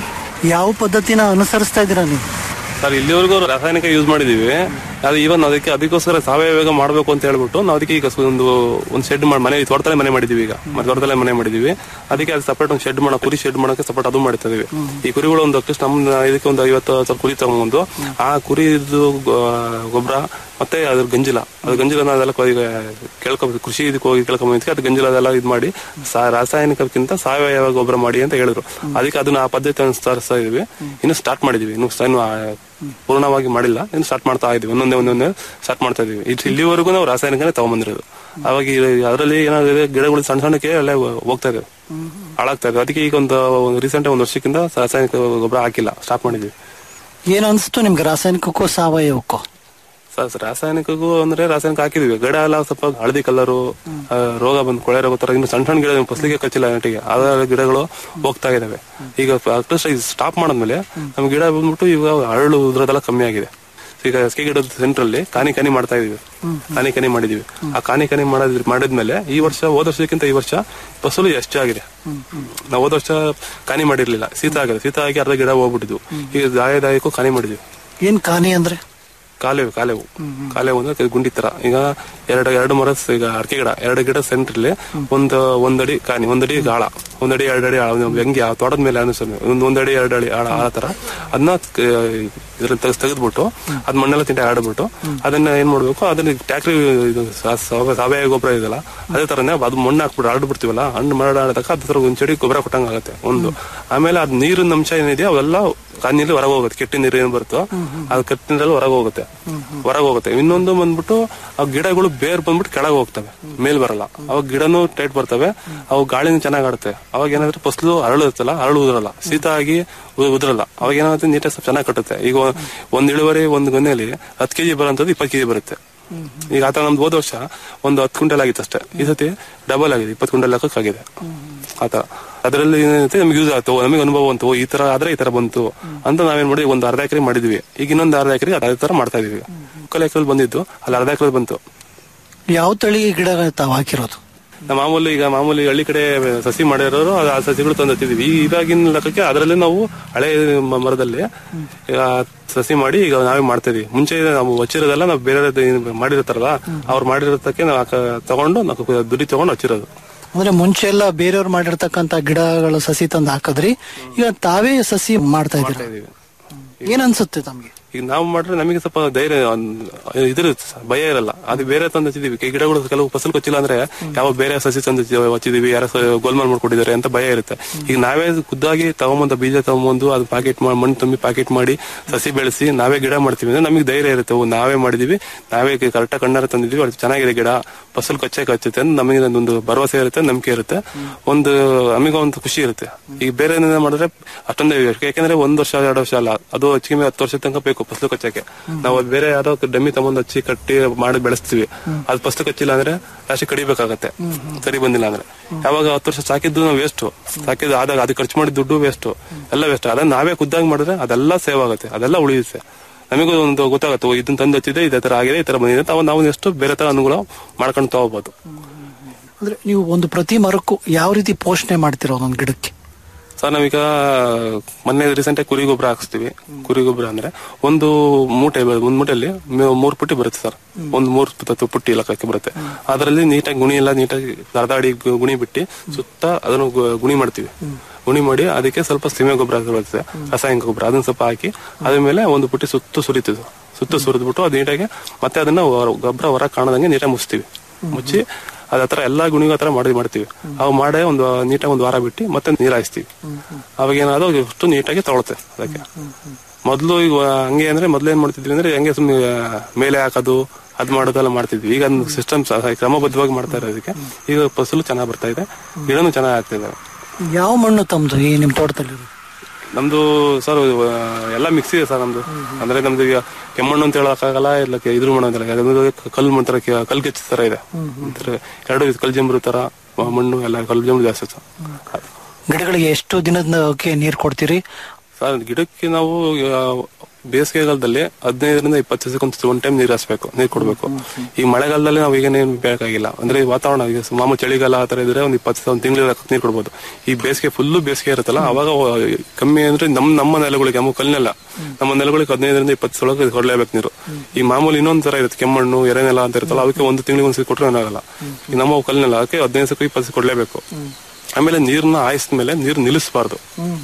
ಯಾವ ಪದ್ಧತಿನ ಅನುಸರಿಸ್ತಾ ಇದ್ದೀರಾ ನೀವು ಸರ್ ಇಲ್ಲಿವರೆಗೂ ರಾಸಾಯನಿಕ ಯೂಸ್ ಮಾಡಿದೀವಿ ಅದು ಇವನ್ ಅದಕ್ಕೆ ಅದಕ್ಕೋಸ್ಕರ ಸಾವಯವ ಮಾಡಬೇಕು ಅಂತ ಹೇಳ್ಬಿಟ್ಟು ನಾವು ಅದಕ್ಕೆ ಈಗ ಒಂದು ಒಂದು ಶೆಡ್ ಮಾಡಿ ಮನೆ ತೋಟದಲ್ಲೇ ಮನೆ ಮಾಡಿದೀವಿ ಈಗ ಮತ್ತೆ ತೋಟದಲ್ಲೇ ಮನೆ ಮಾಡಿದೀವಿ ಅದಕ್ಕೆ ಅದು ಸಪರೇಟ್ ಒಂದು ಶೆಡ್ ಮಾಡೋ ಕುರಿ ಶೆಡ್ ಮಾಡೋಕೆ ಸಪರೇಟ್ ಅದು ಮಾಡ್ತಾ ಇದೀವಿ ಈ ಕುರಿಗಳು ಒಂದು ಅಟ್ಲೀಸ್ಟ್ ನಮ್ಮ ಇದಕ್ಕೆ ಒಂದು ಐವತ್ತು ಸಾವಿರ ಕುರಿ ತಗೊಂಡು ಆ ಕುರಿದು ಗೊಬ್ಬರ ಮತ್ತೆ ಅದ್ರ ಗಂಜಿಲ ಅದು ಗಂಜಿಲನ ಅದೆಲ್ಲ ಕೊ- ಈಗ ಕೇಳ್ಕೊ ಕೃಷಿ ಇದಕ್ಕೆ ಹೋಗಿ ಕೇಳ್ಕೊಂಬಂದಕ್ಕೆ ಅದು ಗಂಜಿಲ ಅದೆಲ್ಲ ಇದು ಮಾಡಿ ಸಾ- ರಾಸಾಯನಿಕಕ್ಕಿಂತ ಸಾವಯವ ಗೊಬ್ಬರ ಮಾಡಿ ಅಂತ ಹೇಳಿದ್ರು ಅದಕ್ಕೆ ಅದನ್ನ ಆ ಪದ್ಧತಿ ಅನುಸರಿಸ್ತಾ ಇದೀವಿ ಇನ್ನು ಸ್ಟಾರ್ಟ್ ಮಾಡಿದೀವಿ ಇನ್ನು ಸ- ಇನ್ನು ಆ ಪೂರ್ಣವಾಗಿ ಮಾಡಿಲ್ಲ ಇನ್ನು ಸ್ಟಾರ್ಟ್ ಮಾಡ್ತಾ ಇದೀವಿ ಒಂದೊಂದೇ ಒಂದೊಂದೇ ಸ್ಟಾರ್ಟ್ ಮಾಡ್ತಾ ಇದೀವಿ ಇದು ಇಲ್ಲಿವರೆಗೂ ನಾವು ರಾಸಾಯನಿಕನೇ ತಗೊಂಬಂದಿರೋದು ಅವಾಗ ಅದರಲ್ಲಿ ಏನಾದ್ರೆ ಗಿಡಗಳು ಸಣ್ಣ ಸಣ್ಣಕ್ಕೆ ಎಲ್ಲ ಹೋಗ್ತಾ ಇದೆ ಹಾಳಾಗ್ತಾ ಇದೆ ಅದಕ್ಕೆ ಈಗ ಒಂದು ರೀಸೆಂಟ್ ಒಂದು ವರ್ಷಕ್ಕಿಂತ ರಾಸಾಯನಿಕ ಗೊಬ್ಬರ ಹಾಕಿಲ್ಲ ಸ್ಟಾಪ್ ಮಾಡಿದೀವಿ ಏನ್ ಅನ್ಸ್ತು ನಿಮ್ಗೆ ರಾಸಾಯನಿಕಕ್ಕೂ ಸಾವಯವಕ್ಕೂ ಸ- ಸ- ರಾಸಾಯನಿಕಗೂ ಅಂದ್ರೆ ರಾಸಾಯನಿಕ ಹಾಕಿದೀವಿ ಗಿಡ ಎಲ್ಲ ಸ್ವಲ್ಪ ಹಳದಿ ಕಲರು ರೋಗ ಬಂದು ಕೊಳೆ ರೋಗ ತರ ಇನ್ನು ಸಣ್ಣ ಸಣ್ಣ ಗಿಡ ಫಸಲಿಗೆ ಕಚ್ಚಿಲ್ಲ ನೆಟ್ಟಿಗೆ ಆದ ಗಿಡಗಳು ಹೋಗ್ತಾ ಇದಾವೆ ಈಗ ಅಟ್ಲೀಸ್ಟ್ ಸ್ಟಾಪ್ ಮಾಡಿದ್ಮೇಲೆ ನಮ್ ಗಿಡ ಬಂದ್ಬಿಟ್ಟು ಈಗ ಅರಳು ಉದ್ರದೆಲ್ಲ ಕಮ್ಮಿ ಆಗಿದೆ ಈಗ ಅಡಿಕೆ ಗಿಡದ ಸೆಂಟರ್ ಅಲ್ಲಿ ಕಾನಿ ಕಾನಿ ಮಾಡ್ತಾ ಇದೀವಿ ಕಾನಿ ಕಾನಿ ಮಾಡಿದೀವಿ ಆ ಕಾನಿ ಕಾನಿ ಮಾಡಿದ್ ಮಾಡಿದ್ಮೇಲೆ ಈ ವರ್ಷ ಹೋದ ವರ್ಷಕ್ಕಿಂತ ಈ ವರ್ಷ ಫಸಲು ಹೆಚ್ಚಾಗಿದೆ ನಾವು ಹೋದ ವರ್ಷ ಕಾನಿ ಮಾಡಿರ್ಲಿಲ್ಲ ಶೀತ ಆಗಿದೆ ಶೀತ ಆಗಿ ಅರ್ಧ ಗಿಡ ಹೋಗ್ಬಿಟ್ಟಿದ್ವು ಈಗ ದಾಯದಾಯಕ್ಕೂ ಕಾನಿ ಮಾಡಿದ್ವಿ ಏನ್ ಕಾನಿ ಅಂದ್ರೆ ಕಾಲೆವು ಕಾಲೆವು ಕಾಲೆವು ಅಂದ್ರೆ ಗುಂಡಿ ತರ ಈಗ ಎರಡು ಎರಡು ಮರ ಸ- ಈಗ ಅಡಿಕೆ ಗಿಡ ಎರಡು ಗಿಡ ಸೆಂಟ್ರಲ್ಲಿ ಒಂದು ಒಂದಡಿ ಕಾನಿ ಒಂದಡಿ ಆಳ ಒಂದಡಿ ಎರಡು ಅಡಿ ಆಳ ಒಂದು ಹೆಂಗೆ ಆ ತೋಟದ ಮೇಲೆ ಅನಿಸೋದು ಒಂದು ಒಂದಡಿ ಎರಡು ಅಡಿ ಆಳ ಆ ತರ ಅದನ್ನ ಇದ್ರಲ್ಲಿ ತೆಗ್ದು ತೆಗೆದ್ಬಿಟ್ಟು ಅದ್ ಮಣ್ಣೆಲ್ಲ ತಿಂಡಿ ಆಡ್ಬಿಟ್ಟು ಅದನ್ನ ಏನ್ ಮಾಡ್ಬೇಕು ಅದನ್ನ ಟ್ಯಾಕ್ರಿ ಇದು ಸಾ- ಸಾವ- ಸಾವಯವ ಗೊಬ್ಬರ ಇದೆಯಲ್ಲ ಅದೇ ತರನೇ ಅದು ಮಣ್ಣು ಹಾಕ್ಬಿಟ್ಟು ಆಡ್ಬಿಡ್ತೀವಲ್ಲ ಹಣ್ಣು ಮಾಡಾಡದಾಗ ಅದ್ರ ತರ ಒಂದ್ ಚಡಿ ಗೊಬ್ಬರ ಕೊಟ್ಟಂಗ ಆಗುತ್ತೆ ಒಂದು ಆಮೇಲೆ ಅದ್ ನೀರಿನ ಅಂಶ ಏನಿದೆ ಅವೆಲ್ಲ ಕಾನಿಲಿ ಹೊರಗೆ ಹೋಗುತ್ತೆ ಕೆಟ್ಟ ನೀರು ಏನ್ ಬರುತ್ತೋ ಅದು ಕೆಟ್ಟ ನೀರಲ್ಲಿ ಹೊರಗೆ ಹೋಗುತ್ತೆ ಹೊರಗೆ ಹೋಗುತ್ತೆ ಇನ್ನೊಂದು ಬಂದ್ಬಿಟ್ಟು ಆ ಗಿಡಗಳು ಬೇರ್ ಬಂದ್ಬಿಟ್ಟು ಕೆಳಗೆ ಹೋಗ್ತವೆ ಮೇಲ್ ಬರಲ್ಲ ಅವಾಗ ಗಿಡನೂ ಟೈಟ್ ಬರ್ತವೆ ಅವು ಗಾಳಿನೂ ಚೆನ್ನಾಗ್ ಆಡುತ್ತೆ ಅವಾಗ ಏನಾದ್ರೆ ಫಸಲು ಅರಳುತ್ತಲ್ಲ ಅರಳು ಉದುರಲ್ಲ ಶೀತ ಆಗಿ ಉ- ಉದುರಲ್ಲ ಅವಾಗ ಏನಾಗುತ್ತೆ ನೀಟಾಗಿ ಸ್ವಲ್ಪ ಚೆನ್ನಾಗಿ ಕಟ್ಟುತ್ತೆ ಈಗ ಒ- ಒಂದ್ ಇಳುವರಿ ಒಂದ್ ಗೊನೆಯಲ್ಲಿ ಹತ್ತು ಕೆಜಿ ಬರೋಂಥದ್ದು ಇಪ್ಪತ್ತು ಕೆಜಿ ಬರುತ್ತೆ ಈಗ ಆತ ನಮ್ದು ಹೋದ ವರ್ಷ ಒಂದು ಹತ್ತು ಕ್ವಿಂಟಲ್ ಆಗಿತ್ತು ಅಷ್ಟೇ ಈ ಸತಿ ಡಬಲ್ ಆಗಿದೆ ಇಪ್ಪತ್ತು ಕ್ವಿಂಟಲ್ ಲೆಕ್ಕಕ್ಕಾಗಿದೆ ಆತರ ಅದರಲ್ಲಿ ಏನೈತೆ ನಮ್ಗೆ ಯೂಸ್ ಆಯ್ತು ನಮಗೆ ಅನುಭವ ಬಂತು ಈ ತರ ಆದ್ರೆ ಈ ತರ ಬಂತು ಅಂತ ನಾವೇನ್ ಮಾಡಿದ್ವಿ ಒಂದು ಅರ್ಧ ಎಕರೆ ಮಾಡಿದ್ವಿ ಈಗ ಇನ್ನೊಂದು ಅರ್ಧ ಎಕರೆ ಅದೇ ತರ ಮಾಡ್ತಾ ಇದೀವಿ ಮುಕ್ಕಲ್ ಎಕರೆ ಬಂದಿದ್ದು ಅಲ್ಲಿ ಅರ್ಧ ಎಕರೆ ಬಂತು ಯಾವ ತಳಿ ಗಿಡ ತಾವ್ ಹಾಕಿರೋದು ನಮ್ಮ ಮಾಮೂಲಿ ಈಗ ಮಾಮೂಲಿ ಹಳ್ಳಿ ಕಡೆ ಸಸಿ ಮಾಡಿರೋರು ಅದು ಆ ಸಸಿಗಳು ತಂದು ಹತ್ತಿದೀವಿ ಈ ಇವಾಗಿನ ಲೆಕ್ಕಕ್ಕೆ ಅದರಲ್ಲೇ ನಾವು ಹಳೆ ಮ- ಮರದಲ್ಲಿ ಈಗ ಸಸಿ ಮಾಡಿ ಈಗ ನಾವೇ ಮಾಡ್ತಾ ಇದೀವಿ ಮುಂಚೆ ನಾವು ಹಚ್ಚಿರೋದೆಲ್ಲ ನಾವು ಬೇರೆ ಮಾಡಿರ್ತಾರಲ್ಲ ಅವ್ರು ಮಾಡಿರೋದಕ್ಕೆ ನಾವು ಹಾಕ- ತಗೊಂಡು ನಾವು ದುಡ್ಡಿ ತಗೊಂಡು ಹಚ್ಚಿರೋದು ಅಂದ್ರೆ ಮುಂಚೆ ಎಲ್ಲ ಬೇರೆಯವ್ರು ಮಾಡಿರ್ತಕ್ಕಂತ ಗಿಡಗಳ ಸಸಿ ತಂದು ಹಾಕಿದ್ರಿ ಈಗ ತಾವೇ ಸಸಿ ಮಾಡ್ತಾ ಇದ್ದೀರಿ ಏನ್ ಅನ್ಸುತ್ತೆ ತಮ್ಗೆ ಈಗ ನಾವು ಮಾಡಿದ್ರೆ ನಮಗೆ ಸ್ವಲ್ಪ ಧೈರ್ಯ ಒಂದ್- ಇದಿರುತ್ತೆ ಸರ್, ಭಯ ಇರಲ್ಲ ಅದು ಬೇರೆ ತಂದು ಹಚ್ಚಿದೀವಿ ಈ ಗಿಡಗಳು ಕೆಲವು ಫಸಲು ಕೊಚ್ಚಿಲ್ಲ ಅಂದ್ರೆ ಯಾವ ಬೇರೆ ಸಸಿ ತಂದು ಹಚ್ಚಿ- ಹಚ್ಚಿದೀವಿ ಯಾರ ಗೋಲ್ಮಾಲ್ ಮಾಡ್ಕೊಟ್ಟಿದ್ದಾರೆ ಅಂತ ಭಯ ಇರುತ್ತೆ ಈಗ ನಾವೇ ಖುದ್ದಾಗಿ ತಗೊಂಬಂದ ಬೀಜ ತಗೊಂಬಂದು ಅದು ಪ್ಯಾಕೆಟ್ ಮಾಡಿ ಮಣ್ಣು ತುಂಬಿ ಪ್ಯಾಕೆಟ್ ಮಾಡಿ ಸಸಿ ಬೆಳೆಸಿ ನಾವೇ ಗಿಡ ಮಾಡ್ತೀವಿ ಅಂದ್ರೆ ನಮಗೆ ಧೈರ್ಯ ಇರುತ್ತೆ ಓ, ನಾವೇ ಮಾಡಿದೀವಿ ನಾವೇ ಕರೆಕ್ಟಾಗಿ ಕಣ್ಣಾರ ತಂದಿದೀವಿ ಅದು ಚೆನ್ನಾಗಿದೆ ಗಿಡ ಫಸಲು ಕಚ್ಚೆ ಕಚ್ಚುತ್ತೆ ಅಂತ ನಮಗೆ ಒಂದು ಭರವಸೆ ಇರುತ್ತೆ ನಂಬಿಕೆ ಇರುತ್ತೆ ಒಂದು ನಮಗೆ ಒಂದು ಖುಷಿ ಇರುತ್ತೆ ಈಗ ಬೇರೆ ಏನಾದ್ರು ಮಾಡಿದ್ರೆ ಅಷ್ಟೊಂದು ಯಾಕೆಂದ್ರೆ ಒಂದ್ ವರ್ಷ ಎರಡು ವರ್ಷ ಅಲ್ಲ ಅದು ಹೆಚ್ಚಿಗೆ ಹತ್ತು ವರ್ಷ ತನಕ ಬೇಕು ಫಸಲು ಕಚ್ಚಕ್ಕೆ ನಾವು ಅದ್ ಬೇರೆ ಯಾವ್ದೋ ಡಮ್ಮಿ ತಗೊಂಡ್ ಹಚ್ಚಿ ಕಟ್ಟಿ ಮಾಡಿ ಬೆಳೆಸ್ತೀವಿ ಅದು ಫಸ್ಟ್ ಕಚ್ಚಿಲ್ಲ ಅಂದ್ರೆ ರಾಶಿ ಕಡಿಬೇಕಾಗತ್ತೆ ಸರಿ ಬಂದಿಲ್ಲ ಅಂದ್ರೆ ಯಾವಾಗ ಹತ್ತು ವರ್ಷ ಸಾಕಿದ್ದು ನಾವು ವೇಸ್ಟ್ ಸಾಕಿದ್ದು ಆದಾಗ ಅದಕ್ಕೆ ಖರ್ಚು ಮಾಡಿದ ದುಡ್ಡು ವೇಸ್ಟ್ ಎಲ್ಲ ವೇಸ್ಟ್ ಅದನ್ನ ನಾವೇ ಖುದ್ದಾಗಿ ಮಾಡಿದ್ರೆ ಅದೆಲ್ಲ ಸೇವ್ ಆಗುತ್ತೆ ಅದೆಲ್ಲ ಉಳಿಯುತ್ತೆ ನಮಗೂ ಒಂದು ಗೊತ್ತಾಗುತ್ತೆ ಓ, ಇದನ್ನ ತಂದು ಹಚ್ಚಿದೆ ಇದೇ ತರ ಆಗಿದೆ ಈ ತರ ಬಂದಿದೆ ಅಂತ ಅವಾಗ ನಾವು ಎಷ್ಟು ಬೇರೆ ತರ ಅನುಗುಣ ಮಾಡ್ಕೊಂಡು ತಗೋಬಹುದು ಅಂದ್ರೆ ನೀವು ಒಂದು ಪ್ರತಿ ಮರಕ್ಕೂ ಯಾವ ರೀತಿ ಪೋಷಣೆ ಮಾಡ್ತೀರಾ ಒಂದೊಂದು ಗಿಡಕ್ಕೆ ಸರ್ ನಾವೀಗ ಮೊನ್ನೆ ರೀಸೆಂಟ್ ಆಗಿ ಕುರಿ ಗೊಬ್ಬರ ಹಾಕ್ಸ್ತೀವಿ ಕುರಿ ಗೊಬ್ಬರ ಅಂದ್ರೆ ಒಂದು ಮೂಟೆ ಬ- ಒಂದ್ ಮೂಟೆಯಲ್ಲಿ ಮೇ- ಮೂರ್ ಪುಟ್ಟಿ ಬರುತ್ತೆ ಸರ್ ಒಂದ್ ಮೂರ್ ಪುಟ್ಟ- ಪುಟ್ಟಿ ಲೆಕ್ಕಕ್ಕೆ ಬರುತ್ತೆ ಅದರಲ್ಲಿ ನೀಟಾಗಿ ಗುಣಿ ಎಲ್ಲ ನೀಟಾಗಿ ಅರ್ಧ ಅಡಿ ಗು- ಗುಣಿ ಬಿಟ್ಟು ಸುತ್ತ ಅದನ್ನು ಗು- ಗುಣಿ ಮಾಡ್ತೀವಿ ಗುಣಿ ಮಾಡಿ ಅದಕ್ಕೆ ಸ್ವಲ್ಪ ಸೀಮೆ ಗೊಬ್ಬರ ಬರುತ್ತೆ ರಾಸಾಯನಿಕ ಗೊಬ್ಬರ ಅದನ್ನ ಸ್ವಲ್ಪ ಹಾಕಿ ಅದ್ರ ಮೇಲೆ ಒಂದು ಪುಟ್ಟಿ ಸುತ್ತು ಸುರಿತೀವಿ ಸುತ್ತು ಸುರಿದ್ಬಿಟ್ಟು ಅದು ನೀಟಾಗಿ ಮತ್ತೆ ಅದನ್ನ ಹೊರ- ಗೊಬ್ಬರ ಹೊರ ಕಾಣದಂಗೆ ನೀಟಾಗಿ ಮುಚ್ತೀವಿ ಮುಚ್ಚಿ ಅದ ಹತ್ರ ಎಲ್ಲಾ ಗುಣಿಗೂ ಹತ್ರ ಮಾಡಿ ಮಾಡ್ತೀವಿ ಅವು ಮಾಡೇ ಒಂದು ನೀಟಾಗಿ ಒಂದು ವಾರ ಬಿಟ್ಟು ಮತ್ತೆ ನೀರ್ ಹಾಯಿಸ್ತೀವಿ ಅವಾಗ ಏನಾದ್ರು ಅಷ್ಟು ನೀಟಾಗಿ ತಗೊಳುತ್ತೆ ಅದಕ್ಕೆ ಮೊದ್ಲು ಈಗ ಹಂಗೆ ಅಂದ್ರೆ ಮೊದ್ಲು ಏನ್ ಮಾಡ್ತಿದ್ವಿ ಅಂದ್ರೆ ಹೆಂಗೆ ಸುಮ್ನೆ ಮೇಲೆ ಹಾಕೋದು ಅದ್ ಮಾಡೋದೆಲ್ಲ ಮಾಡ್ತಿದ್ವಿ ಈಗ ಸಿಸ್ಟಮ್ ಕ್ರಮಬದ್ಧವಾಗಿ ಮಾಡ್ತಾ ಇರೋದಕ್ಕೆ ಈಗ ಫಸಲು ಚೆನ್ನಾಗಿ ಬರ್ತಾ ಇದೆ ಗಿಡನು ಚೆನ್ನಾಗಿ ಆಗ್ತಿದೆ ಯಾವ ಮಣ್ಣು ತಮ್ದು ಈ ನಿಮ್ ತೋಟದಲ್ಲಿ ನಮ್ದು ಸರ್ ಎಲ್ಲ ಮಿಕ್ಸ್ ಇದೆ ಸರ್ ನಮ್ದು ಅಂದ್ರೆ ನಮ್ದು ಈಗ ಕೆಮ್ಮಣ್ಣು ಅಂತ ಹೇಳಕ್ಕಾಗಲ್ಲ ಇಲ್ಲ ಕೆ- ಇದ್ರ ಮಣ್ಣು ಅಂತ ಹೇಳಕ್ಕಾಗಲ್ಲ. ನಮ್ದು ಕಲ್ಲು ಮಣ್ಣು ತರ ಕೆ- ಕಲ್ಲು ಕೆಚ್ಚ ತರ ಇದೆ ಒಂಥರ ಎರಡು ಇದು ಕಲ್ಲು ಜಂಬರು ತರ ಮಣ್ಣು ಎಲ್ಲ ಕಲ್ಲು ಜಂಬರು ಜಾಸ್ತಿ ಸರ್ ಗಿಡಗಳಿಗೆ ಎಷ್ಟು ದಿನದಕ್ಕೆ ನೀರ್ ಕೊಡ್ತೀರಿ ಸರ್ ಗಿಡಕ್ಕೆ ನಾವು ಆ, ಬೇಸಿಗೆಗಾಲದಲ್ಲಿ ಹದಿನೈದರಿಂದ ಇಪ್ಪತ್ತು ದಿವಸಕ್ಕೆ ಒಂದ್ ಟೈಮ್ ನೀರು ಹಾಸ್ಬೇಕು ನೀರು ಕೊಡ್ಬೇಕು ಈ ಮಳೆಗಾಲದಲ್ಲಿ ನಾವು ಈಗ ಏನ್ ಬೇಕಾಗಿಲ್ಲ ಅಂದ್ರೆ ಈ ವಾತಾವರಣ ಈಗ ಮಾಮೂಲು ಚಳಿಗಾಲ ಆ ತರ ಇದ್ರೆ ಒಂದ್ ಇಪ್ಪತ್ತು ದಿವಸ ಒಂದು ತಿಂಗಳ ನೀರು ಕೊಡ್ಬೋದು ಈ ಬೇಸಿಗೆ ಫುಲ್ಲು ಬೇಸಿಗೆ ಇರುತ್ತಲ್ಲ ಅವಾಗ ವ- ಕಮ್ಮಿ ಅಂದ್ರೆ ನಮ್ ನಮ್ಮ ನೆಲಗಳಿಗೆ ನಮ್ಮ ಕಲ್ಲಿನೆಲ್ಲ ನಮ್ಮ ನೆಲಗಳಿಗೆ ಹದಿನೈದರಿಂದ ಇಪ್ಪತ್ತು ಒಳಗೆ ಕೊಡ್ಲೇಬೇಕು ನೀರು ಈ ಮಾಮೂಲಿ ಇನ್ನೊಂದ್ ತರ ಇರುತ್ತೆ ಕೆಮ್ಮಣ್ಣು ಎರೆನೆಲ ಅಂತ ಇರುತ್ತಲ್ಲ ಅದಕ್ಕೆ ಒಂದು ತಿಂಗಳಿಗೆ ಒಂದ್ಸತಿ ಕೊಟ್ಟರೆ ಏನಾಗಲ್ಲ ಈ ನಮ್ಮ ಕಲ್ಲಿನೆಲ್ಲ ಅದಕ್ಕೆ ಹದಿನೈದು ದಿವಸಕ್ಕೆ ಇಪ್ಪತ್ತು ದಿವಸ ಕೊಡ್ಲೇಬೇಕು ಆಮೇಲೆ ನೀರ್ನ ಆಯಿಸಿದ ಮೇಲೆ ನೀರು ನಿಲ್ಲಿಸಬಾರ್ದು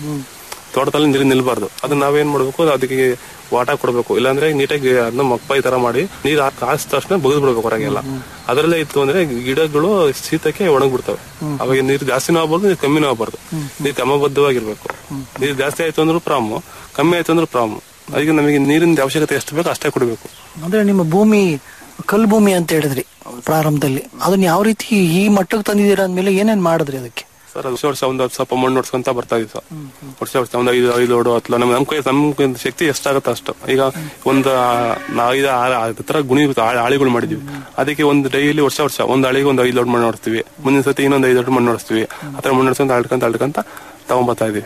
ತೋಟದಲ್ಲಿ ನೀರು ನಿಲ್ಬಾರ್ದು ಅದನ್ನ ನಾವೇನ್ ಮಾಡ್ಬೇಕು ಅದಕ್ಕೆ ವಾಟ ಕೊಡ್ಬೇಕು ಇಲ್ಲಾಂದ್ರೆ ನೀಟಾಗಿ ಅದನ್ನ ಮಕ್ಕೈ ತರ ಮಾಡಿ ನೀರ್ ಕಾಯಿಸಿದ ತಕ್ಷಣ ಬಗದ್ ಬಿಡ್ಬೇಕು ಹೊರಗೆಲ್ಲ ಅದರಲ್ಲೇ ಇತ್ತು ಅಂದ್ರೆ ಗಿಡಗಳು ಶೀತಕ್ಕೆ ಒಣಗ್ಬಿಡ್ತವೆ ಅವಾಗ ನೀರು ಜಾಸ್ತಿನೂ ಆಗ್ಬಾರ್ದು ನೀರು ಕಮ್ಮಿನೂ ಆಗ್ಬಾರ್ದು ನೀರು ಕ್ರಮಬದ್ಧವಾಗಿರ್ಬೇಕು ನೀರು ಜಾಸ್ತಿ ಆಯ್ತು ಅಂದ್ರೂ ಪ್ರಾಮು ಕಮ್ಮಿ ಆಯ್ತು ಅಂದ್ರೂ ಪ್ರಾಮು ಅದಕ್ಕೆ ನಮಗೆ ನೀರಿನ ಅವಶ್ಯಕತೆ ಎಷ್ಟು ಬೇಕು ಅಷ್ಟೇ ಕೊಡಬೇಕು ಅಂದ್ರೆ ನಿಮ್ಮ ಭೂಮಿ ಕಲ್ಲು ಭೂಮಿ ಅಂತ ಹೇಳಿದ್ರಿ ಪ್ರಾರಂಭದಲ್ಲಿ ಅದನ್ನ ಯಾವ ರೀತಿ ಈ ಮಟ್ಟಕ್ಕೆ ತಂದಿದ್ದೀರಾ ಅಂದ್ಮೇಲೆ ಏನೇನ್ ಮಾಡಿದ್ರಿ ಅದಕ್ಕೆ ಸರ್ ವರ್ಷ ವರ್ಷ ಒಂದು ಸ್ವಲ್ಪ ಮಣ್ಣು ಹೊಡ್ಸ್ಕೊಂತ ಬರ್ತಾ ಇದ್ವಿ ಸರ್ ವರ್ಷ ವರ್ಷ ಒಂದು ಐದು ಐದು ಲೋಡು ಹತ್ತು ಲೋಡು ನಮ್ ಕೈ ನಮ್ ಕೈ ಶಕ್ತಿ ಎಷ್ಟಾಗುತ್ತೆ ಅಷ್ಟು ಈಗ ಒಂದು ನಾ ಐದು ಆರು ಐದು ತರ ಗುಣಿ ಇರುತ್ತೆ, ಆ- ಆಳಿಗಳು ಮಾಡಿದ್ವಿ ಅದಕ್ಕೆ ಒಂದು ಡೈಲಿ ವರ್ಷ ವರ್ಷ ಒಂದು ಆಳಿಗೆ ಒಂದು ಐದು ಲೋಡ್ ಮಣ್ಣು ಹೊಡ್ಸ್ತೀವಿ ಮುಂದಿನ ಸತಿ ಇನ್ನೊಂದು ಐದು ಲೋಡ್ ಮಣ್ಣು ಹೊಡ್ಸ್ತೀವಿ ಆ ತರ ಮಣ್ಣು ಹೊಡ್ಸ್ಕೊಂತ ಅಳ್ಕೊಂತ ಅಳ್ಕೊಂತ ತಗೊಂಬರ್ತಾ ಇದೀವಿ